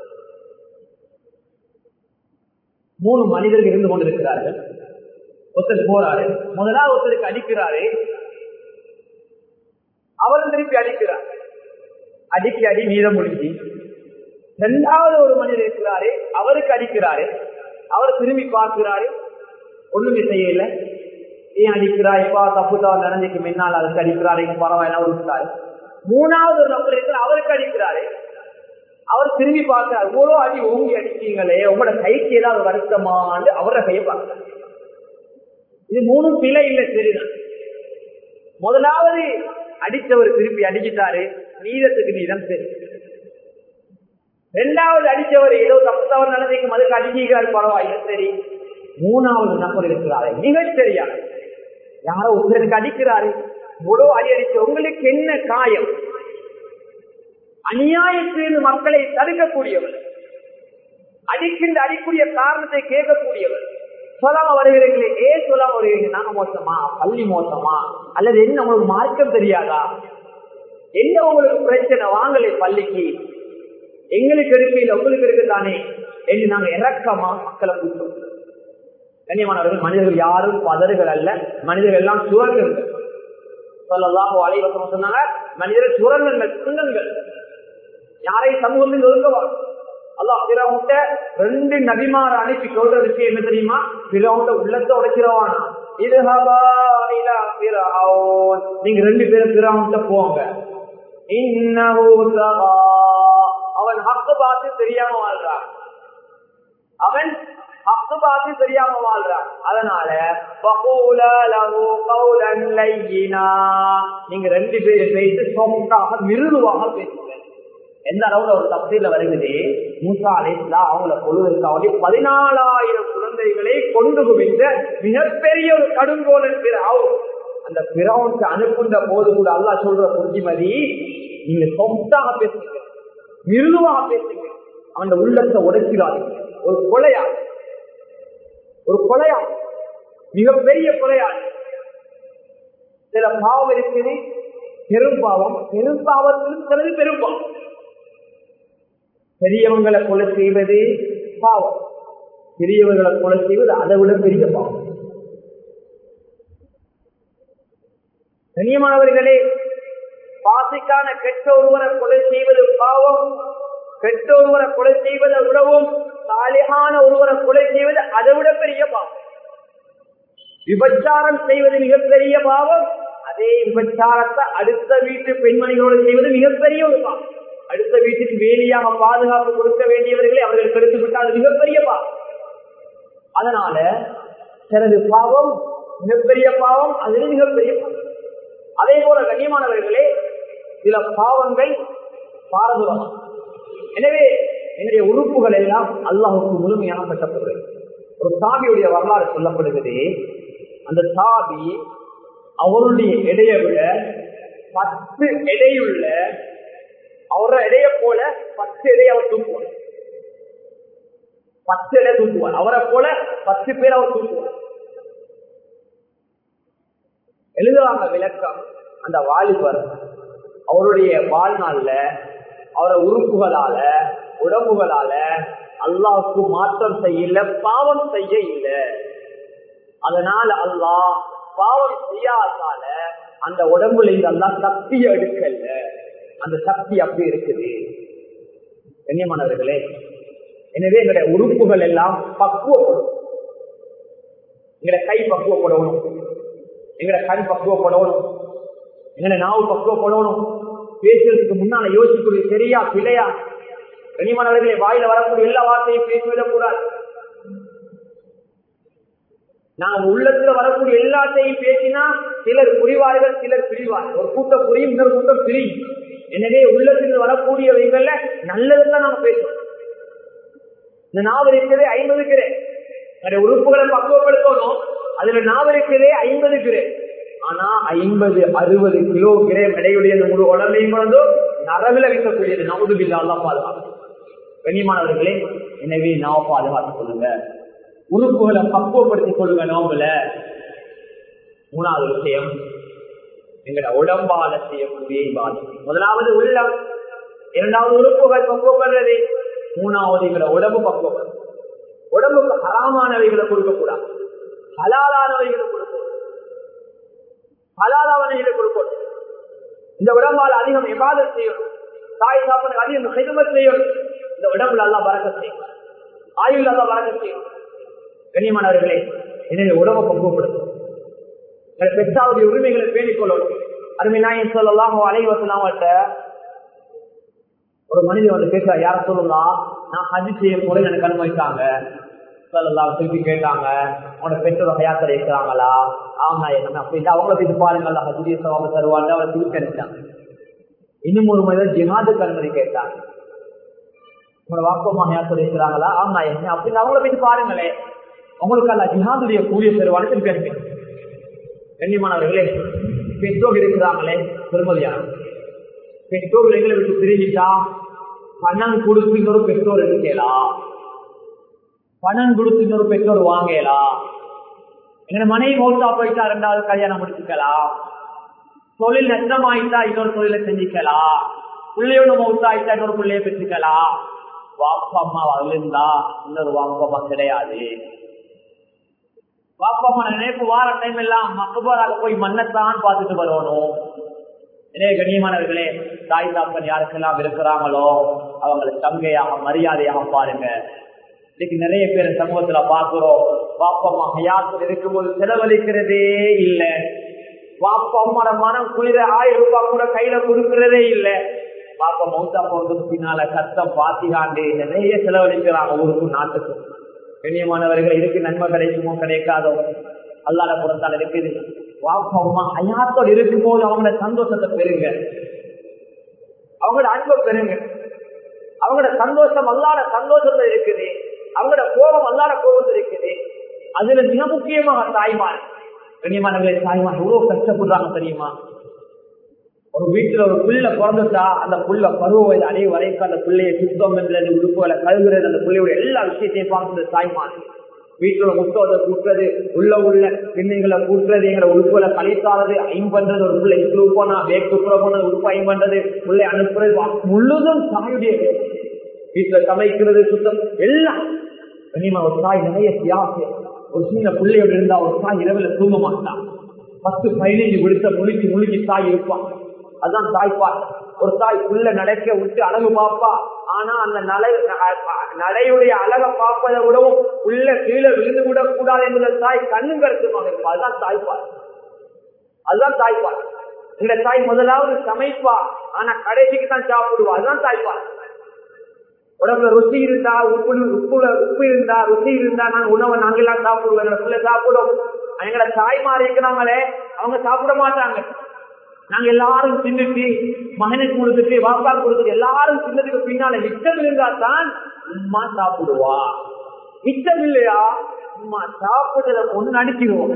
[SPEAKER 1] மூணு மனிதர்கள் இருந்து கொண்டிருக்கிறார்கள் ஒருத்தர் போறாரு முதலாவது ஒருத்தருக்கு அடிக்கிறாரு அவரும் திருப்பி அடிக்கிறார் அடிக்க அடி மீதம் முடிஞ்சு இரண்டாவது ஒரு மனிதர் இருக்கிறாரு அவருக்கு அடிக்கிறாரு அவர் திரும்பி பார்க்கிறாரு ஒண்ணுமே செய்யல ஏன் அடிக்கிறா எப்பா தப்பு தவறு நடந்துக்கு முன்னால் அதுக்கு அடிக்கிறாரு பரவாயில்ல விட்டாரு மூணாவது ஒரு நபர் இருக்கிற அவருக்கு அடிக்கிறாரு அவர் திரும்பி பார்க்கிறார் இவ்வளோ அடி ஓங்கி அடிச்சீங்களே உங்களோட கைக்கு ஏதாவது வருத்தமான்னு அவரை கையை பார்க்கிறார் இது மூணும் பிழை இல்லை சரிதான் முதலாவது அடித்தவர் திருப்பி அடிச்சிட்டாரு நீதத்துக்கு நீதம் சரி ரெண்டாவது அடித்தவர் ஏதோ தப்பு தவறு நடந்திருக்கும் அதுக்கு அடிக்கிறார் பரவாயில்லை சரி மூணாவது நபர் இருக்கிறாரு மிகச் சரியா யாரோ ஒருத்தருக்கு அடிக்கிறாரு முழு அடி அடிச்சு உங்களுக்கு என்ன காயம் அநியாயத்திலிருந்து மக்களை தடுக்கக்கூடியவர் அடிக்கின்ற அடிக்கூடிய காரணத்தை கேட்கக்கூடியவர் சொல்லாம வருகிறீர்களே ஏ சொல்லாம வருகிறீங்க நாங்க மோசமா பள்ளி மோசமா அல்லது என்ன உங்களுக்கு மார்க்கம் தெரியாதா என்ன உங்களுக்கு பிரச்சனை வாங்கலை பள்ளிக்கு எங்களுக்கு இருக்கு இல்ல உங்களுக்கு இருக்குதானே என்று நாங்க இறக்கமா மக்களை கூட்டோம் கண்ணியமானவர்கள் மனிதர்கள் யாரும் பதறுகள் அல்ல மனிதர்கள் எல்லாம் சுரங்கங்கள் சொல்லலாம் அலைவசம் சொன்னாங்க மனிதர்கள் சுரங்கங்கள் சுரங்கங்கள் யாரையும் சமூகத்தில் ஒதுக்கவா அல்லாஹ் பிறவுட்ட ரெண்டு நபிமார அனுப்பி சொல்ற விஷயம் என்ன தெரியுமா பிறவுட்ட உள்ளத்தை உடைக்கிறவானா இது நீங்க ரெண்டு பேரும் பிறவுட்ட போங்க அவன் ஹக்கு பார்த்து தெரியாம வாழ்றான் அவன் ஹக்கு பார்த்து தெரியாம வாழ்றான் அதனால நீங்க ரெண்டு பேரும் பேசி சொந்தாக மிருதுவாக பேசுங்க எந்த அளவுல ஒரு தப்சீல வருகிறது மூசா அலிஸ்லா அவங்கள கொள்வதற்காக பதினாலாயிரம் குழந்தைகளை கொண்டு குவிந்த மிகப்பெரிய ஒரு கடுங்கோலன் பிறவும் அந்த பிறவுக்கு அனுப்புகின்ற போது கூட அல்லா சொல்ற புத்திமதி நீங்க சொத்தாக பேசுங்க மிருதுவாக பேசுங்க அவன் உள்ளத்தை உடைக்கிறார்கள் ஒரு கொலையா ஒரு கொலையா மிகப்பெரிய கொலையா சில பாவம் இருக்குது பெரும்பாவம் பெரும்பாவத்திலும் சிலது பெரும்பாவம் பெரியவங்களை கொலை செய்வது பாவம் பெரியவர்களை கொலை செய்வது அதை விட பெரிய பாவம் கண்ணியமானவர்களே பாசிக்கான கெட்ட ஒருவரை கொலை செய்வது பாவம் கெட்ட ஒருவரை கொலை செய்வதை விடவும் சாலிகான ஒருவரை கொலை செய்வது அதை விட பெரிய பாவம் விபச்சாரம் செய்வது மிகப்பெரிய பாவம் அதே விபச்சாரத்தை அடுத்த வீட்டு பெண்மணிகளோடு செய்வது மிகப்பெரிய ஒரு பாவம் அடுத்த வீட்டுக்கு வேலியாக பாதுகாப்பு கொடுக்க வேண்டியவர்களை அவர்கள் கெடுத்து விட்டால் மிகப்பெரிய பாவம் அதனால சிலது பாவம் மிகப்பெரிய பாவம் அதில் மிகப்பெரிய பாவம் அதே போல கண்ணியமானவர்களே சில பாவங்கள் பாரதூரமாக எனவே என்னுடைய உறுப்புகள் எல்லாம் அல்லாஹுக்கு முழுமையாக கட்டப்படுகிறது ஒரு சாபியுடைய வரலாறு சொல்லப்படுகிறது அந்த சாபி அவருடைய எடையை விட பத்து எடையுள்ள அவரோட எடைய போல பத்து எடை அவர் தூக்குவார் பத்து எடை தூக்குவார் அவரை போல பத்து பேர் அவர் தூக்குவார் எழுதுவாங்க விளக்கம் அந்த வாலிபர் அவருடைய வாழ்நாள்ல அவரோட உறுப்புகளால உடம்புகளால அல்லாவுக்கு மாற்றம் செய்யல பாவம் செய்ய இல்லை அதனால அல்லாஹ் பாவம் செய்யாதால அந்த உடம்புல இருந்து எல்லாம் சக்தியை எடுக்கல அந்த சக்தி அப்படி இருக்குது கண்ணியமானவர்களே எனவே எங்களுடைய உறுப்புகள் எல்லாம் பக்குவப்படும் எங்கட கை பக்குவப்படணும் எங்கட கண் பக்குவப்படணும் எங்கட நாவு பக்குவப்படணும் பேசுறதுக்கு முன்னால யோசிக்கூடிய சரியா பிழையா கனிமணவர்களே வாயில வரக்கூடிய எல்லா வார்த்தையும் பேசிவிடக் கூடாது நான் உள்ளத்துல வரக்கூடிய எல்லாத்தையும் பேசினா சிலர் புரிவார்கள் சிலர் பிரிவார்கள் ஒரு கூட்டம் புரியும் இன்னொரு கூட்டம் பிரியும் எனவே உள்ளத்தில் வரக்கூடியவைகள்ல நல்லதுதான் நம்ம பேசணும் இந்த நாவல் இருக்கிறதே ஐம்பது கிரே உறுப்புகளை பக்குவப்படுத்தணும் அதுல நாவல் இருக்கிறதே ஐம்பது கிரே ஆனா ஐம்பது அறுபது கிலோ கிரேம் எடையுடைய முழு உடம்பையும் கொண்டு நரவில வைக்கக்கூடியது நமுது பில்லாதான் பாதுகாப்பு கண்ணியமானவர்களே எனவே நான் பாதுகாத்துக் கொள்ளுங்க உறுப்புகளை பக்குவப்படுத்திக் கொள்ளுங்க நோம்புல மூணாவது விஷயம் எங்கட உடம்பால செய்யக்கூடிய பாதி முதலாவது உள்ளம் இரண்டாவது உறுப்புகள் பக்குவப்படுறது மூணாவது எங்கட உடம்பு பக்குவப்படும் உடம்புக்கு ஹராமானவைகளை கொடுக்க கூடாது ஹலாலானவைகளை கொடுக்கணும் ஹலாலானவைகளை கொடுக்கணும் இந்த உடம்பால் அதிகம் எபாதம் செய்யணும் தாய் சாப்பிட அதிகம் ஹெதுமத் செய்யணும் இந்த உடம்புல எல்லாம் வரக்க செய்யும் ஆயுள் எல்லாம் வரக்க செய்யும் கண்ணியமானவர்களே எனவே உடம்பை பக்குவப்படுத்தும் பெற்றாவுடைய உரிமைகளை பேணிக் கொள்ளணும் அருமை நாயன் சொல்லலாம் அலைவசலாமட்ட ஒரு மனிதன் வந்து பேசுறா யார சொல்லலாம் நான் ஹஜ் செய்ய போறேன் எனக்கு அனுமதித்தாங்க சொல்லலாம் திருப்பி கேட்டாங்க உனக்கு பெற்றோர் ஹயாத்தரை இருக்கிறாங்களா ஆமா என்ன அப்படி அவங்கள போய் பாருங்கல்ல ஹஜ்ஜிய சவாப தருவாங்க அவரை திருப்பி அனுப்பிட்டாங்க இன்னும் ஒரு மனிதன் ஜிஹாதுக்கு அனுமதி கேட்டாங்க உங்களோட வாப்பமா ஹயாத்தரை இருக்கிறாங்களா ஆமா என்ன அப்படின்னு அவங்கள போய் பாருங்களேன் உங்களுக்கு அல்ல ஜிஹாதுடைய கூலிய பெறுவான்னு திருப்பி அனுப்பினாங்க கண்ணியமானவர்களே பெற்றோர் இருக்கிறாங்களே பெருமதியான பெற்றோர் எங்களை விட்டு பிரிஞ்சிட்டா பணம் கொடுத்து இன்னொரு பெற்றோர் எடுக்கலாம் பணம் கொடுத்து இன்னொரு பெற்றோர் வாங்கலாம் எங்க மனைவி மௌத்தா போயிட்டா ரெண்டாவது கல்யாணம் முடிச்சுக்கலாம் தொழில் நஷ்டமாயிட்டா இன்னொரு தொழிலை செஞ்சுக்கலாம் பிள்ளையோட மௌத்தாயிட்டா இன்னொரு பிள்ளைய பெற்றுக்கலாம் வாப்பா அம்மா இருந்தா இன்னொரு வாப்பா அம்மா கிடையாது பாப்பா நினைப்பு வார டைம் எல்லாம் மக்கபராக போய் மண்ணத்தான் பார்த்துட்டு வரணும் இதே கண்ணியமானவர்களே தாய் தாப்பன் யாருக்கெல்லாம் இருக்கிறாங்களோ அவங்களை தங்கையாக மரியாதையாக பாருங்க இன்னைக்கு நிறைய பேர் சமூகத்துல பாக்குறோம் பாப்பம்மா ஹயாத்தில் இருக்கும்போது செலவழிக்கிறதே இல்லை பாப்பா அம்மாட மனம் குளிர ஆயிரம் ரூபாய் கூட கையில கொடுக்கிறதே இல்லை பாப்பா மௌத்தா போறதுக்கு பின்னால கஷ்டம் பாத்திகாண்டு நிறைய செலவழிக்கிறாங்க ஊருக்கும் நாட்டுக்கும் கண்ணியமானவர்கள் இதுக்கு நன்மை கிடைக்குமோ கிடைக்காதோ அல்லாத புறத்தால் இருக்குது வாப்பா அம்மா ஹயாத்தோடு இருக்கும் போது அவங்களோட சந்தோஷத்தை பெறுங்க அவங்களோட அன்பை பெறுங்க அவங்களோட சந்தோஷம் அல்லாத சந்தோஷத்துல இருக்குது அவங்களோட கோபம் அல்லாத கோபத்தில் இருக்குது அதுல மிக முக்கியமாக தாய்மார் கண்ணியமானவர்களே தாய்மார் எவ்வளவு கஷ்டப்படுறாங்க தெரியுமா ஒரு வீட்டுல ஒரு புள்ள பிறந்துட்டா அந்த புள்ள பருவ வயது அடைய வரைக்கும் அந்த பிள்ளைய சுத்தம் என்றது உடுப்புகளை கழுகுறது அந்த பிள்ளையோட எல்லா விஷயத்தையும் பார்க்கிறது தாய்மார் வீட்டுல முத்தோதை கூட்டுறது உள்ள உள்ள பிள்ளைங்களை கூட்டுறது எங்களை உடுப்புகளை கழித்தாறது ஐம் பண்றது ஒரு பிள்ளை இப்படி போனா பேக் துப்புற போனது உடுப்பு ஐம் பண்றது பிள்ளை அனுப்புறது முழுதும் தாயுடைய வீட்டுல சமைக்கிறது சுத்தம் எல்லாம் கனிமா ஒரு தாய் நிறைய தியாகம் ஒரு சின்ன பிள்ளையோட இருந்தா ஒரு தாய் இரவுல தூங்க மாட்டான் பத்து பதினைஞ்சு விடுத்த முழுக்கி முழுக்கி தாய் இருப்பான் அதுதான் தாய்ப்பால் ஒரு தாய் புள்ள நடக்க விட்டு அழகு பார்ப்பா ஆனா அந்த நலை நடையுடைய அழகை பார்ப்பதை விடவும் உள்ள கீழே விழுந்து விடக் கூடாது என்ற தாய் கண்ணும் கருத்துமாக இருப்பா அதுதான் தாய்ப்பால் அதுதான் தாய்ப்பால் இந்த தாய் முதலாவது சமைப்பா ஆனா கடைசிக்கு தான் சாப்பிடுவா அதுதான் தாய்ப்பால் உடம்புல ருசி இருந்தா உப்பு உப்புல உப்பு இருந்தா ருசி இருந்தா நான் உணவை நாங்கெல்லாம் சாப்பிடுவோம் எங்களை பிள்ளை சாப்பிடும் எங்களை தாய்மார் இருக்கிறாங்களே அவங்க சாப்பிட மாட்டாங்க நாங்க எல்லாரும் தின்னுட்டு மகனுக்கு கொடுத்துட்டு வாப்பா கொடுத்துட்டு எல்லாரும் தின்னதுக்கு பின்னால மிச்சம் இருந்தா தான் உமா சாப்பிடுவா மிச்சம் இல்லையா உமா சாப்பிடுறத பொண்ணு அடிச்சிருவோம்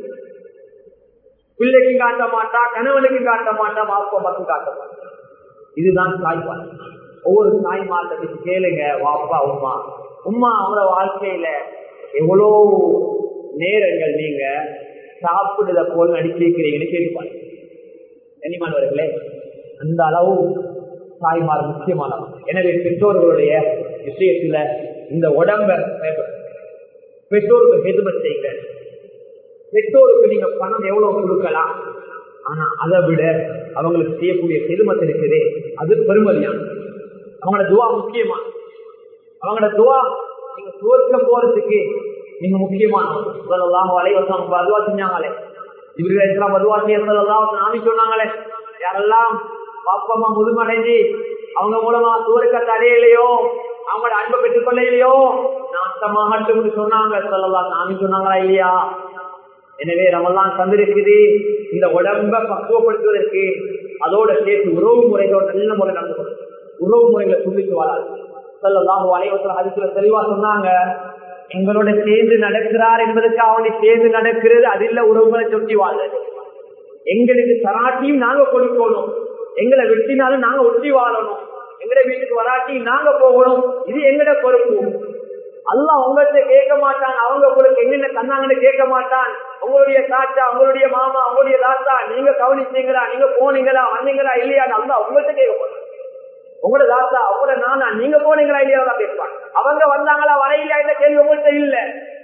[SPEAKER 1] பிள்ளைக்கு காட்ட மாட்டா கணவனுக்கு காட்ட மாட்டா வாப்பா பக்கம் காட்ட மாட்டா இதுதான் தாய்ப்பால் ஒவ்வொரு தாய்மார்கிட்ட கேளுங்க வாப்பா உமா உமா அவங்கள வாழ்க்கையில எவ்வளோ நேரங்கள் நீங்க சாப்பிடுறத போல நடிச்சிருக்கிறீங்கன்னு கேட்பாங்க கண்ணியமானவர்களே அந்த அளவு தாய்மார் முக்கியமானவங்க எனவே பெற்றோர்களுடைய விஷயத்துல இந்த உடம்ப பெற்றோருக்கு ஹெதுமத் செய்யுங்க பெற்றோருக்கு நீங்க பணம் எவ்வளவு கொடுக்கலாம் ஆனா அதை விட அவங்களுக்கு செய்யக்கூடிய ஹெதுமத் இருக்குது அது பெருமதியான அவங்களோட துவா முக்கியமா அவங்களோட துவா நீங்க சுவர்க்கம் போறதுக்கு நீங்க முக்கியமானவங்க வலைவசம் பதுவா செஞ்சாங்களே இவர்கள் பதுவா செய்யறதெல்லாம் நாமி சொன்னாங்களே யாரெல்லாம் பாப்பமா முதுமடைஞ்சு அவங்க மூலமா சூரக்கத்தை அடையலையோ அவங்களோட அன்பை பெற்றுக் கொள்ளையிலையோ நாட்டமாகட்டும் சொன்னாங்க சொல்லலாம் சாமி சொன்னாங்களா இல்லையா எனவே நம்மெல்லாம் தந்திருக்குது இந்த உடம்ப பக்குவப்படுத்துவதற்கு அதோட சேர்த்து உறவு முறைகளோட நல்ல முறை நடந்து கொள்ளும் உறவு முறைகளை துண்டித்து வராது சொல்லலாம் வலைவசம் அதுக்குள்ள தெளிவா சொன்னாங்க எங்களோட சேர்ந்து நடக்கிறார் என்பதற்கு அவனை சேர்ந்து நடக்கிறது அதில் உறவுகளை சொட்டி வாழ்றது எங்களுக்கு சராட்டியும் நாங்க கொடுக்கணும் எங்களை வெட்டினாலும் நாங்க ஒட்டி வாழணும் எங்கட வீட்டுக்கு வராட்டி நாங்க போகணும் இது எங்கட பொறுப்பு அல்ல உங்கள்கிட்ட கேட்க மாட்டான் அவங்க உங்களுக்கு என்னென்ன தந்தாங்கன்னு கேட்க மாட்டான் உங்களுடைய தாத்தா உங்களுடைய மாமா உங்களுடைய தாத்தா நீங்க கவனிச்சீங்களா நீங்க போனீங்களா வந்தீங்களா இல்லையா அல்ல உங்கள்கிட்ட கேட்க மாட்டான் உங்களோட தாத்தா உங்களோட நானா நீங்க போனீங்களா இல்லையா கேட்பாங்க அவங்க வந்தாங்களா வரையிலையா இந்த கேள்வி உங்கள்கிட்ட இல்ல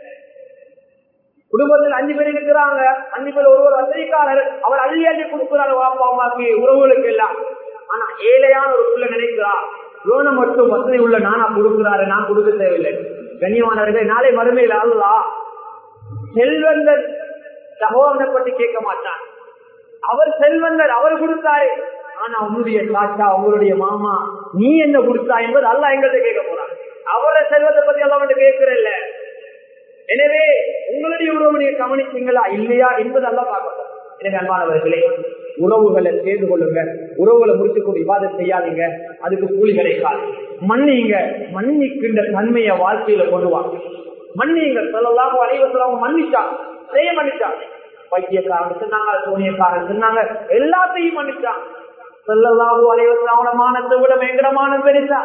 [SPEAKER 1] குடும்பத்தில் அஞ்சு பேர் இருக்கிறாங்க அஞ்சு பேர் ஒருவர் வசதிக்காரர் அவர் அள்ளி அள்ளி கொடுக்கிறாரு வாப்பா அம்மாக்கு உறவுகளுக்கு எல்லாம் ஆனா ஏழையான ஒரு புள்ள நினைக்கிறா லோனை மட்டும் வசதி உள்ள நானா கொடுக்கிறாரு நான் கொடுக்க தேவையில்லை கண்ணியமானவர்கள் நாளை மறுமையில் அல்லா செல்வந்தர் சகோதரனை பற்றி கேட்க மாட்டான் அவர் செல்வந்தர் அவர் கொடுத்தாரு ஆனா உன்னுடைய தாத்தா உங்களுடைய மாமா நீ என்ன கொடுத்தா என்பது அல்ல எங்கள்கிட்ட கேட்க போறான் அவரை செல்வத்தை பத்தி எல்லாம் கேட்கிறல்ல எனவே உங்களுடைய உறவு நீங்க கவனிச்சீங்களா இல்லையா என்பது அல்ல பார்க்கப்போம் எனவே அன்பானவர்களே உறவுகளை சேர்ந்து கொள்ளுங்க உறவுகளை முடிச்சுக்கொண்டு விவாதம் செய்யாதீங்க அதுக்கு கூலி கிடைக்காது மன்னிங்க மன்னிக்கின்ற தன்மையை வாழ்க்கையில கொண்டு வாங்க மன்னிங்க சொல்லலாம் அனைவரும் மன்னிச்சாங்க செய்ய மன்னிச்சாங்க வைத்தியக்காரன் சொன்னாங்க சோனியக்காரன் சொன்னாங்க எல்லாத்தையும் மன்னிச்சாங்க சொல்லலாவு அனைவரும் அவன மானத்தை விட பயங்கரமான பெருசா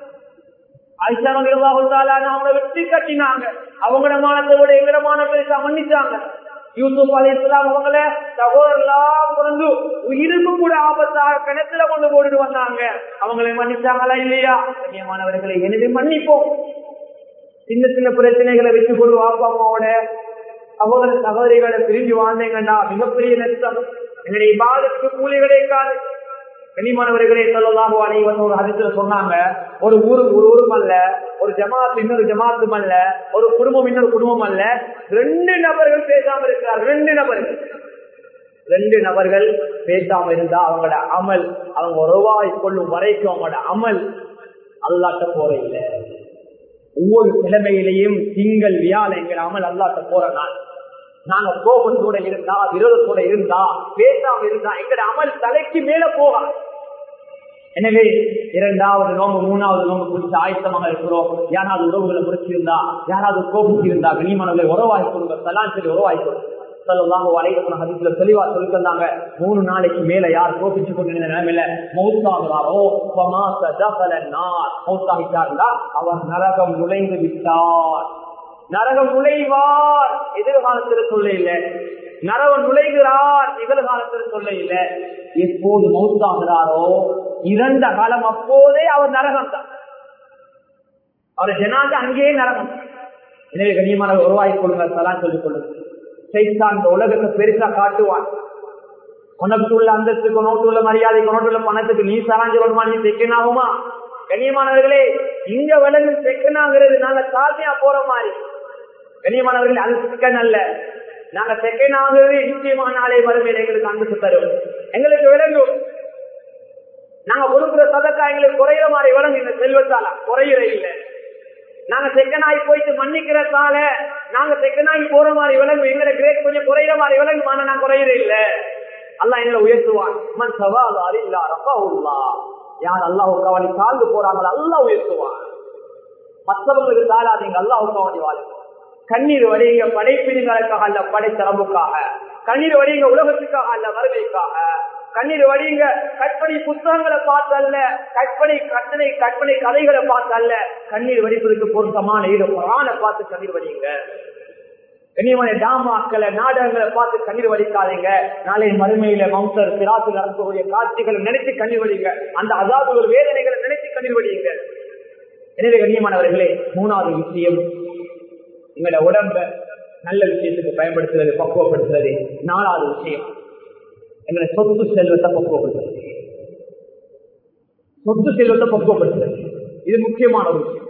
[SPEAKER 1] அவங்கள வெற்றி கட்டினாங்க அவங்களோட மானத்தை விட எங்கடமான பெருசா மன்னிச்சாங்க யூசுப் அலி இஸ்லாம் அவங்கள சகோதரலாம் பிறந்து உயிருக்கு கூட ஆபத்தாக கிணத்துல கொண்டு போட்டுட்டு வந்தாங்க அவங்களை மன்னிச்சாங்களா இல்லையா கண்ணியமானவர்களை எனவே மன்னிப்போம் சின்ன சின்ன பிரச்சனைகளை வச்சு கொண்டு வாப்பா அம்மாவோட அவங்கள சகோதரிகளை பிரிஞ்சு வாழ்ந்தீங்கன்னா மிகப்பெரிய நஷ்டம் எங்களுடைய பாதத்துக்கு கூலி கிடைக்காது கனிமானவர்களே சொல்லலாம் அனைவரும் ஒரு ஹரித்துல சொன்னாங்க ஒரு ஊரு ஒரு ஊரும் அல்ல ஒரு ஜமாத் இன்னொரு ஜமாத்தும் அல்ல ஒரு குடும்பம் இன்னொரு குடும்பம் அல்ல ரெண்டு நபர்கள் பேசாம இருக்கிறார் ரெண்டு நபர்கள் ரெண்டு நபர்கள் பேசாம இருந்தா அவங்களோட அமல் அவங்க உறவாய் கொள்ளும் வரைக்கும் அவங்களோட அமல் அல்லாட்ட போற இல்லை ஒவ்வொரு கிழமையிலையும் திங்கள் வியாழ எங்கள் அமல் அல்லாட்ட போற நாள் நாங்க கோபத்தோட இருந்தா விரோதத்தோட இருந்தா பேசாம இருந்தா எங்கட அமல் தலைக்கு மேல போகாது எனவே இரண்டாவது நோம்பு மூணாவது நோம்பு குறித்து ஆயத்தமாக இருக்கிறோம் யாராவது உறவுகளை முடிச்சிருந்தா யாராவது கோபிச்சு இருந்தா கனிமனங்களை உறவாய் கொடுங்க சலான் சொல்லி உறவாய் கொடுங்க சொல்லலாங்க வலைவசன ஹதீஸ்ல தெளிவா சொல்லிருந்தாங்க மூணு நாளைக்கு மேல யார் கோபிச்சு கொண்டிருந்த நிலைமையில மௌத்தாகிறாரோ மௌத்தாகிட்டார்னா அவர் நரகம் நுழைந்து விட்டார் நரகம் நுழைவார் எதிர்காலத்தில் சொல்ல இல்லை நரவன் நுழைகிறார் எதிர்காலத்தில் சொல்ல இல்லை எப்போது மௌத்தாகிறாரோ இறந்த காலம் அப்போதே அவர் நரகம் தான் அவர் ஜனாத அங்கேயே நரகம் எனவே கண்ணியமான உருவாகி கொள்ளுங்க சலான் சொல்லிக் கொள்ளுங்க சைத்தான் இந்த உலகத்தை பெருசா காட்டுவான் உனக்கு உள்ள அந்தஸ்துக்கு நோட்டு உள்ள மரியாதைக்கு நோட்டு உள்ள பணத்துக்கு நீ சராஞ்சு வருமா நீ செக்கனாகுமா கண்ணியமானவர்களே இங்க விலங்கு செக்கனாகிறது நாங்க தாழ்மையா போற மாதிரி கண்ணியமானவர்களே அது செக்கன் அல்ல நாங்க செகண்ட் ஆகிறது நிச்சயமான நாளை வறுமையில எங்களுக்கு அன்பு தரும் எங்களுக்கு விளங்கும் நாங்க கொடுக்குற சதக்கா எங்களுக்கு குறையிற மாதிரி விளங்கு இந்த செல்வத்தால குறையிற இல்லை நாங்க செகனாகி போயிட்டு மன்னிக்கிறதால நாங்க செகனாகி போற மாதிரி விளங்கும் எங்களை கிரேட் கொஞ்சம் குறையிற மாதிரி விளங்கும் ஆனா நான் குறையிற இல்ல அல்ல எங்களை உயர்த்துவான் மண் சவால் அறில்லா ரப்பா உள்ளா யார் அல்லாஹுக்கு அவனை தாழ்ந்து போறாங்களோ அல்லா உயர்த்துவான் மற்றவங்களுக்கு தாழாதீங்க அல்லாஹுக்கு அவனை வாழுங்க கண்ணீர் வடிங்க படைப்பினங்களுக்காக அல்ல படைத்தரம்புக்காக கண்ணீர் வடிங்க உலகத்துக்காக அல்ல வறுமைக்காக கண்ணீர் வடிங்க கற்பனை புத்தகங்களை பார்த்து அல்ல கற்பனை கற்பனை கற்பனை கதைகளை பார்த்து அல்ல கண்ணீர் வடிப்பதற்கு பொருத்தமான ஈடு புறான பார்த்து கண்ணீர் வடிங்க கண்ணியமான டாமாக்களை நாடகங்களை பார்த்து கண்ணீர் வலிக்காதீங்க நாளை மறுமையில மவுசர் சிராத்து நடக்கக்கூடிய காட்சிகளை நினைச்சு கண்ணீர் வலிங்க அந்த அதாவது ஒரு வேதனைகளை நினைச்சு கண்ணீர் வலியுங்க எனவே கண்ணியமானவர்களே மூணாவது விஷயம் எங்களோட உடம்ப நல்ல விஷயத்துக்கு பயன்படுத்துறது பக்குவப்படுத்துறது நாலாவது விஷயம் எங்களை சொத்து செல்வத்தை பக்குவப்படுத்துறது சொத்து செல்வத்தை பக்குவப்படுத்துறது இது முக்கியமான ஒரு விஷயம்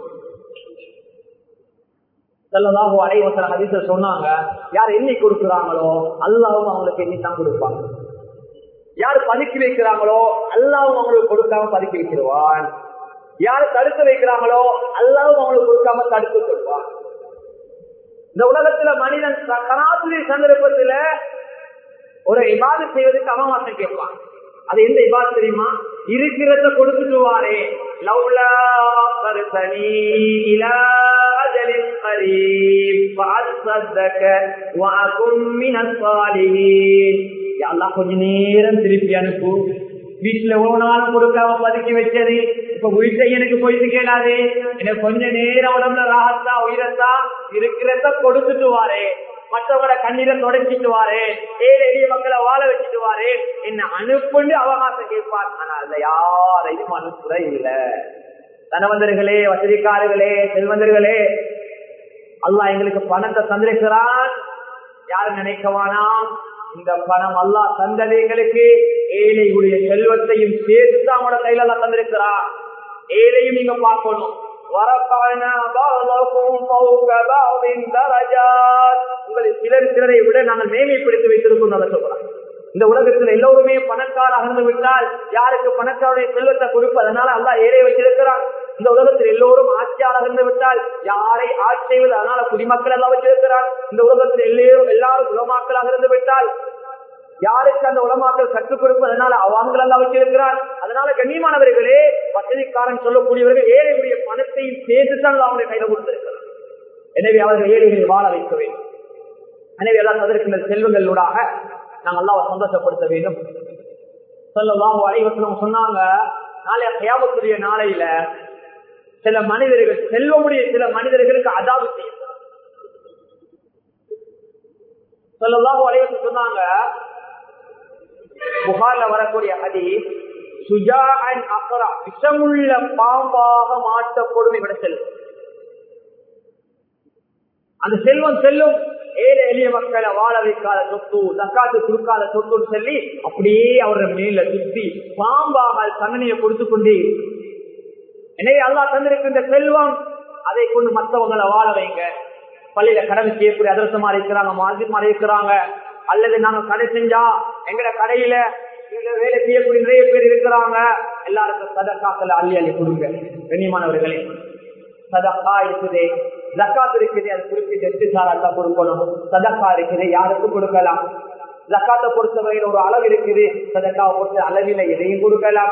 [SPEAKER 1] செல்லதாக அனைவசர ஹதீச சொன்னாங்க யார் எண்ணி கொடுக்கிறாங்களோ அல்லாவும் அவங்களுக்கு எண்ணி தான் கொடுப்பாங்க யார் பதுக்கி வைக்கிறாங்களோ அல்லாவும் அவங்களுக்கு கொடுக்காம பதுக்கி வைக்கிறவான் யார் தடுத்து வைக்கிறாங்களோ அல்லாவும் அவங்களுக்கு கொடுக்காம தடுத்து கொடுப்பான் இந்த உலகத்துல மனிதன் கராசுரி சந்தர்ப்பத்துல ஒரு இபாது செய்வதற்கு அவமாசம் கேட்பான் அது எந்த இபாது தெரியுமா இருக்கிறத கொடுத்துடுவாரே லவ்லா பர்சனி இலா அஜலின் கரீம் ஃபஅஸ்ஸதக வஅகும் மினஸ் சாலிஹீன் யா அல்லாஹ் கொஞ்ச நேரம் திருப்பி அனுப்பு வீட்டுல எவ்வளவு நாளும் கொடுக்காம பதுக்கி வச்சது இப்ப வீட்டை எனக்கு போயிட்டு கேளாது எனக்கு கொஞ்ச நேரம் உடம்புல ராகத்தா உயிரத்தா இருக்கிறத கொடுத்துட்டு வாரே மற்றவங்கள கண்ணீரை தொடச்சிட்டு வாரு ஏழு எளிய மக்களை வாழ வச்சுட்டு வாரு என்ன அனுப்புண்டு அவகாசம் கேட்பார் ஆனா அதுல யாரையும் அனுப்புற இல்ல தனவந்தர்களே வசதிக்காரர்களே செல்வந்தர்களே அல்லா எங்களுக்கு பணத்தை தந்திருக்கிறான் யாரும் நினைக்கவானாம் இந்த பணம் அல்லா தந்தது எங்களுக்கு ஏழைகளுடைய செல்வத்தையும் சேர்த்து தான் அவனோட கையில எல்லாம் தந்திருக்கிறான் ஏழையும் நீங்க பார்க்கணும் உங்களை சிலர் சிலரை விட நாங்கள் மேன்மைப்படுத்தி வைத்திருக்கோம் சொல்றாங்க இந்த உலகத்தில் எல்லோருமே பணக்கார அகர்ந்து விட்டால் யாருக்கு பணக்காருடைய செல்வத்தை கொடுப்பதனால அல்லா ஏழை வச்சிருக்கிறான் இந்த உலகத்தில் எல்லோரும் ஆட்சியாளர் இருந்து விட்டால் யாரை ஆட்சி செய்வது அதனால குடிமக்கள் எல்லாம் வச்சிருக்கிறான் இந்த உலகத்தில் எல்லோரும் எல்லாரும் உலமாக்களாக இருந்து விட்டால் யாருக்கு அந்த உலமாக்கள் கற்றுக் கொடுப்பதனால அவங்கள் எல்லாம் வச்சிருக்கிறார் அதனால கண்ணியமானவர்களே வசதிக்காரன் சொல்லக்கூடியவர்கள் ஏழைகளுடைய பணத்தையும் சேர்த்துதான் அவனுடைய கையில கொடுத்திருக்கிறார் எனவே அவர்கள் ஏழைகளை வாழ வைக்க வேண்டும் எனவே எல்லாம் அதற்கு செல்வங்களூடாக நாங்கள் எல்லாம் சந்தோஷப்படுத்த வேண்டும் சொல்லலாம் அனைவரும் சொன்னாங்க நாளைய கயாமத்துடைய நாளையில சில மனிதர்கள் செல்வமுடைய சில மனிதர்களுக்கு அதாவது செய்யும் சொல்லலாம் அனைவரும் சொன்னாங்க புகார்ல வரக்கூடிய அதி சுஜா அண்ட் அக்கரா விஷமுள்ள பாம்பாக மாற்றப்படும் இவட செல்வம் அந்த செல்வம் செல்லும் ஏழை எளிய மக்களை வாழ வைக்காத சொத்து தக்காத்து குறுக்காத சொத்துன்னு சொல்லி அப்படியே அவருடைய மேல சுத்தி பாம்பாக தண்டனையை கொடுத்து கொண்டே எனவே அல்லா தந்திருக்கின்ற செல்வம் அதை கொண்டு மற்றவங்களை வாழ வைங்க பள்ளியில கடமை செய்யக்கூடிய அதிரசமா இருக்கிறாங்க மாதிரி இருக்கிறாங்க அல்லது நாங்க கடை செஞ்சா எங்கட கடையில வேலை செய்யக்கூடிய நிறைய பேர் இருக்கிறாங்க எல்லாருக்கும் சதக்காக்களை அள்ளி அள்ளி கொடுங்க கண்ணியமானவர்களே சதக்கா இருக்குது ஜக்காத் இருக்குது அது குறிப்பிட்ட எட்டு சாராட்டா கொடுக்கணும் சதக்கா இருக்குது யாருக்கும் கொடுக்கலாம் ஜக்காத்தை பொறுத்தவரையில் ஒரு அளவு இருக்குது சதக்காவை பொறுத்த அளவில எதையும் கொடுக்கலாம்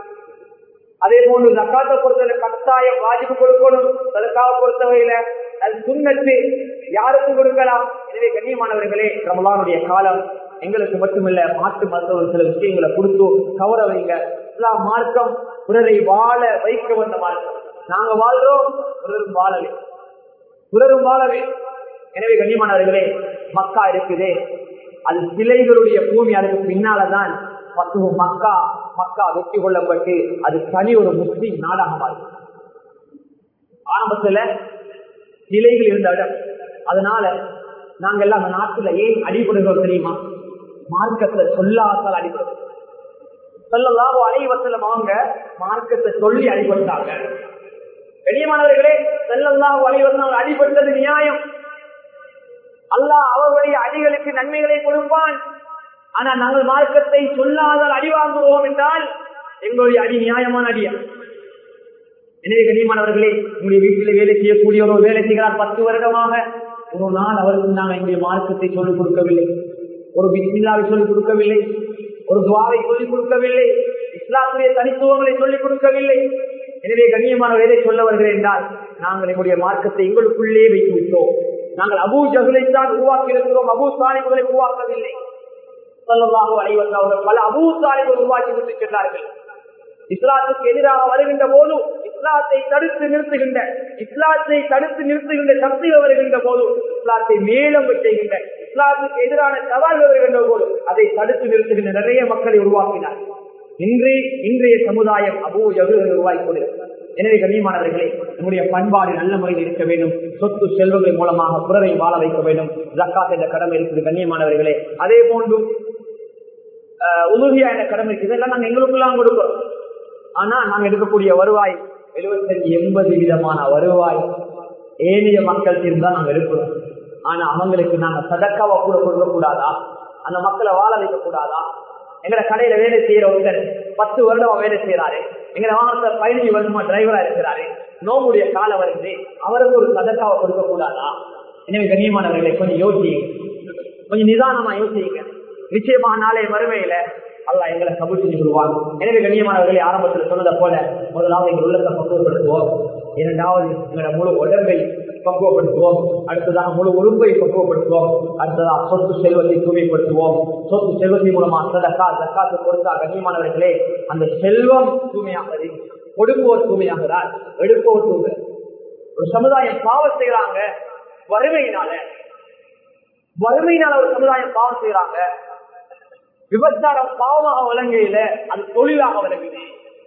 [SPEAKER 1] அதே போன்று ஜக்காத்தை பொறுத்தவரை கட்டாயம் வாஜிப்பு கொடுக்கணும் சதக்காவை பொறுத்தவரையில அது சுண்ணத்து யாருக்கும் கொடுக்கலாம் எனவே கண்ணியமானவர்களே ரமலானுடைய காலம் எங்களுக்கு மட்டுமில்ல மாற்று மருத்துவ சில விஷயங்களை கொடுத்து கவர வைங்க மார்க்கம் பிறரை வாழ வைக்க வந்த மார்க்கம் நாங்க வாழ்றோம் பிறரும் வாழவே பிறரும் வாழவே எனவே கண்ணியமானவர்களே மக்கா இருக்குதே அது சிலைகளுடைய பூமி அதுக்கு பின்னாலதான் பத்துவம் மக்கா மக்கா வெற்றி கொள்ளப்பட்டு அது தனி ஒரு முஸ்லீம் நாடாக மாறும் ஆரம்பத்துல சிலைகள் இருந்த இடம் அதனால நாங்க எல்லாம் அந்த நாட்டுல ஏன் அடிபடுகிறோம் தெரியுமா மார்க்கத்தை சொல்லாதால் அடிபடுறோம் சொல்லலாம் அனைவசல வாங்க மார்க்கத்தை சொல்லி அடிபட்டாங்க கண்ணியமானவர்களே செல்லல்லாம் அனைவசம் அடிபட்டது நியாயம் அல்லாஹ் அவர்களுடைய அடிகளுக்கு நன்மைகளை கொடுப்பான் ஆனா நாங்கள் மார்க்கத்தை சொல்லாதால் அடி வாங்குவோம் என்றால் எங்களுடைய அடி நியாயமான அடியா எனவே கண்ணியமானவர்களே உங்களுடைய வீட்டில் வேலை செய்யக்கூடியவர் வேலை செய்கிறார் பத்து வருடமாக ஒரு நாள் அவருக்கு நாங்கள் எங்களுடைய மார்க்கத்தை சொல்லிக் கொடுக்கவில்லை ஒரு பிஸ்மில்லாவை சொல்லிக் கொடுக்கவில்லை ஒரு துவாவை சொல்லிக் கொடுக்கவில்லை இஸ்லாத்துடைய தனித்துவங்களை சொல்லிக் கொடுக்கவில்லை எனவே கண்ணியமான எதை சொல்ல வருகிறேன் என்றால் நாங்கள் எங்களுடைய மார்க்கத்தை எங்களுக்குள்ளே வைத்து விட்டோம் நாங்கள் அபூ ஜகுலைத்தான் உருவாக்கி இருக்கிறோம் அபூ சாலிபுகளை உருவாக்கவில்லை சொல்லலாக அனைவர்கள் அவர்கள் பல அபூ சாலிபுகள் உருவாக்கி விட்டு சென்றார்கள் இஸ்லாத்துக்கு எதிராக வருகின்ற போது இஸ்லாத்தை தடுத்து நிறுத்துகின்ற இஸ்லாத்தை தடுத்து நிறுத்துகின்ற சக்திகள் வருகின்ற போது இஸ்லாத்தை மேலும் செய்கின்ற இஸ்லாத்துக்கு எதிரான சவால்கள் வருகின்ற போது அதை தடுத்து நிறுத்துகின்ற நிறைய மக்களை உருவாக்கினார் இன்று இன்றைய சமுதாயம் அபூ ஜகுகள் உருவாக்கி கொண்டிருக்கிறது எனவே கண்ணியமானவர்களே நம்முடைய பண்பாடு நல்ல முறையில் இருக்க வேண்டும் சொத்து செல்வங்கள் மூலமாக புறரை வாழ வைக்க வேண்டும் ஜக்காத் என்ற கடமை இருக்குது கண்ணியமானவர்களே அதே போன்று உதவியா என்ற கடமை இருக்குது இதெல்லாம் நாங்க எங்களுக்கெல்லாம் கொடுக்கிறோம் ஆனா நாங்க எடுக்கக்கூடிய வருவாய் எழுபத்தஞ்சு எண்பது விதமான வருவாய் ஏனைய மக்கள் இருந்தா நாங்க எடுக்கிறோம் ஆனா அவங்களுக்கு நாங்க சதக்காவை கூட கொடுக்க கூடாதா அந்த மக்களை வாழ வைக்க கூடாதா எங்கட கடையில வேலை செய்யற ஒருத்தர் பத்து வருடமா வேலை செய்யறாரு எங்க வாகனத்துல பதினஞ்சு வருஷமா டிரைவரா இருக்கிறாரு நோவுடைய காலம் வருது அவருக்கு ஒரு சதக்காவை கொடுக்க கூடாதா எனவே கண்ணியமானவர்களை கொஞ்சம் யோசிங்க கொஞ்சம் நிதானமா யோசிங்க நிச்சயமா நாளை வறுமையில அல்ல எங்களை கபூல் செஞ்சு விடுவாங்க எனவே கண்ணியமானவர்களை ஆரம்பத்தில் சொன்னதை போல முதலாவது எங்கள் உள்ளத்தை பக்குவப்படுத்துவோம் இரண்டாவது எங்களோட முழு உடம்பை பக்குவப்படுத்துவோம் அடுத்ததாக முழு உறுப்பை பக்குவப்படுத்துவோம் அடுத்ததாக சொத்து செல்வத்தை தூய்மைப்படுத்துவோம் சொத்து செல்வத்தின் மூலமா சதக்கா தக்காத்து கொடுத்தா கண்ணியமானவர்களே அந்த செல்வம் தூய்மையாகிறது கொடுப்போர் தூய்மையாகிறார் எடுப்போர் தூய்மை ஒரு சமுதாயம் பாவம் செய்யறாங்க வறுமையினால வறுமையினால ஒரு சமுதாயம் பாவம் செய்யறாங்க விபச்சாரம் பாவமாக விளங்கையில அது தொழிலாக விளங்குது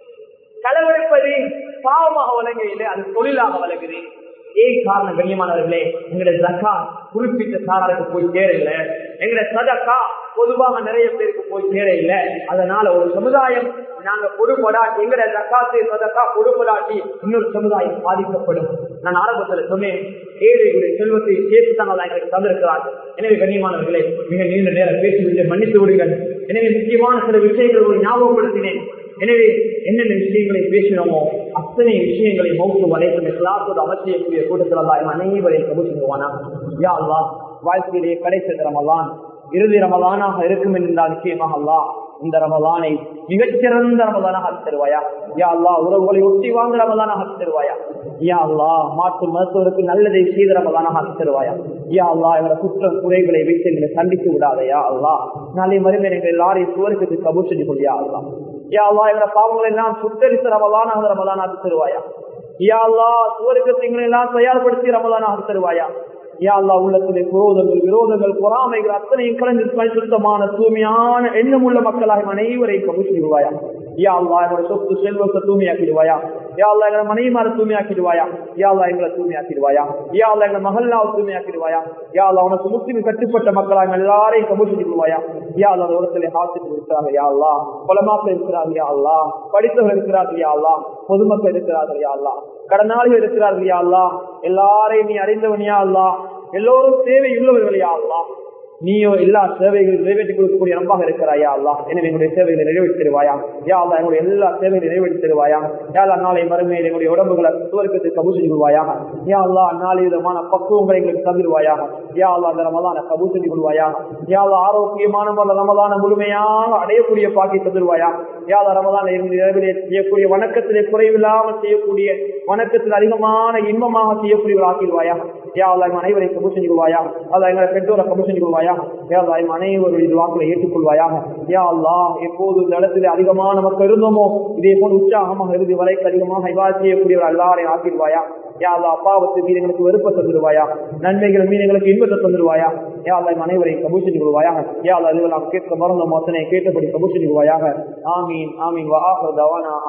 [SPEAKER 1] களவெடுப்பது பாவமாக விளங்கையில அது தொழிலாக விளங்குது ஏன் காரணம் கண்ணியமானவர்களே எங்களுடைய ஜக்கா குறிப்பிட்ட சாராருக்கு போய் சேரல எங்களுடைய சதக்கா பொதுவாக நிறைய பேருக்கு போய் சேர இல்லை அதனால ஒரு சமுதாயம் நாங்க கொடுப்படாட்டி எங்களுடைய ஜக்காத்து சதக்கா கொடுப்படாட்டி இன்னொரு சமுதாயம் பாதிக்கப்படும் நான் ஆரம்பத்துல சொன்னேன் ஏழைகளுடைய செல்வத்தை சேர்த்து தாங்கள் எங்களுக்கு தந்திருக்கிறார்கள் எனவே கண்ணியமானவர்களே மிக நீண்ட நேரம் பேசிவிட்டு மன்னித்து விடுங்கள் எனவே முக்கியமான சில விஷயங்களை ஒரு ஞாபகப்படுத்தினேன் எனவே என்னென்ன விஷயங்களை பேசினோமோ அத்தனை விஷயங்களை மௌத்து வரைக்கும் எல்லாத்தோடு அமைச்சக்கூடிய கூட்டத்தில் தான் அனைவரையும் கபு செய்வானா யா அல்லா வாழ்க்கையிலே கடைசி ரமலான் இறுதி ரமலானாக இருக்கும் என்றால் நிச்சயமாக அல்லா இந்த ரமலானை மிகச்சிறந்த ரமலானாக தருவாயா யா அல்லா உறவுகளை ஒட்டி வாழ்ந்த ரமலானாக தருவாயா யா அல்லா மாற்று மருத்துவருக்கு நல்லதை செய்த ரமலானாக தருவாயா யா அல்லா இவர குற்றம் குறைகளை வைத்து எங்களை சந்தித்து விடாதையா அல்லா நாளை மறுமை எங்கள் எல்லாரையும் சுவருக்கு கபூர் செஞ்சு கொள்ளியா அல்லா யா அல்லா இவர பாவங்களை எல்லாம் சுத்தரித்து ரமலானாக ரமலானாக தருவாயா யா அல்லா சுவருக்கு எங்களை எல்லாம் தயார்படுத்தி ரமலானாக தருவாயா யா அல்லா உள்ளத்திலே குரோதங்கள் விரோதங்கள் பொறாமைகள் அத்தனையும் கலந்து பரிசுத்தமான தூய்மையான எண்ணமுள்ள மக்களாக அனைவரையும் கபூசிடுவாயா யா அல்லா எங்களோட சொத்து செல்வத்தை தூய்மையாக்கிடுவாயா யா அல்லா எங்களை மனைவிமார தூய்மையாக்கிடுவாயா யா அல்லா எங்களை தூய்மையாக்கிடுவாயா யா அல்லா எங்களை மகள்லாவை தூய்மையாக்கிடுவாயா யா அல்லா உனக்கு முஸ்லிம் கட்டுப்பட்ட மக்களாக எல்லாரையும் கபூசிடுவாயா யா அல்லா உலகத்திலே ஹாசிட்டு இருக்கிறாங்க யா அல்லா குலமாக்கள் இருக்கிறார்கள் யா அல்லா படித்தவர்கள் இருக்கிறார்கள் யா அல்லா பொதுமக்கள் இருக்கிறார்கள் யா அல்லா கடனாளிகள் இருக்கிறார்கள் யா அல்லா எல்லாரையும் நீ அறிந்தவன் யா அல்லா எல்லோரும் தேவை உள்ளவர்கள் யா அல்லா நீயோ எல்லா சேவைகளும் நிறைவேற்றி கொடுக்கக்கூடிய நம்பாக இருக்கிறாயா அல்லா எனவே எங்களுடைய சேவைகளை நிறைவேற்றி தருவாயா யா அல்லா எங்களுடைய எல்லா சேவைகளை நிறைவேற்றி தருவாயா யா அல்லா நாளை மறுமையில் எங்களுடைய உடம்புகளை சுவர்க்கத்துக்கு கபூ செஞ்சு கொள்வாயாக யா அல்லா நாளை விதமான பக்குவங்களை எங்களுக்கு தந்துடுவாயாக யா அல்லா அந்த ரமதான கபூ செஞ்சு கொள்வாயாக யா அல்லா ஆரோக்கியமான முறையில் ரமதான முழுமையாக அடையக்கூடிய பாக்கி தந்துடுவாயா யா அல்லா ரமதான இரவிலே செய்யக்கூடிய வணக்கத்திலே குறைவில்லாமல் செய்யக்கூடிய வணக்கத்தில் அதிகமான இன்பமாக செய்யக்கூடியவர் ஆக்கிடுவாயா யா அல்லா அனைவரை கபூ செஞ்சு கொள்வாயா அல்லா எங்களை பெற்றோரை கபூ செஞ்சு கொள்வாயா கொள்வாயாக அனைவரும் இது வாக்குகளை ஏற்றுக்கொள்வாயாக யா அல்லா எப்போது இந்த இடத்துல அதிகமான மக்கள் இருந்தோமோ இதே போல் உற்சாகமாக இறுதி வரைக்கும் அதிகமாக இவ்வாறு செய்யக்கூடியவர் எல்லாரையும் ஆக்கிடுவாயா யா அல்லா அப்பாவத்து மீது எங்களுக்கு வெறுப்ப தந்துடுவாயா நன்மைகள் மீது எங்களுக்கு இன்பத்தை தந்துடுவாயா யா அல்லா அனைவரையும் கபூர் செஞ்சு கொள்வாயாக யா அல்லா இதுவெல்லாம் கேட்க மறந்த மோசனை கேட்டபடி கபூர் செஞ்சு கொள்வாயாக ஆமீன் ஆமீன் வா ஆஹர் தவானா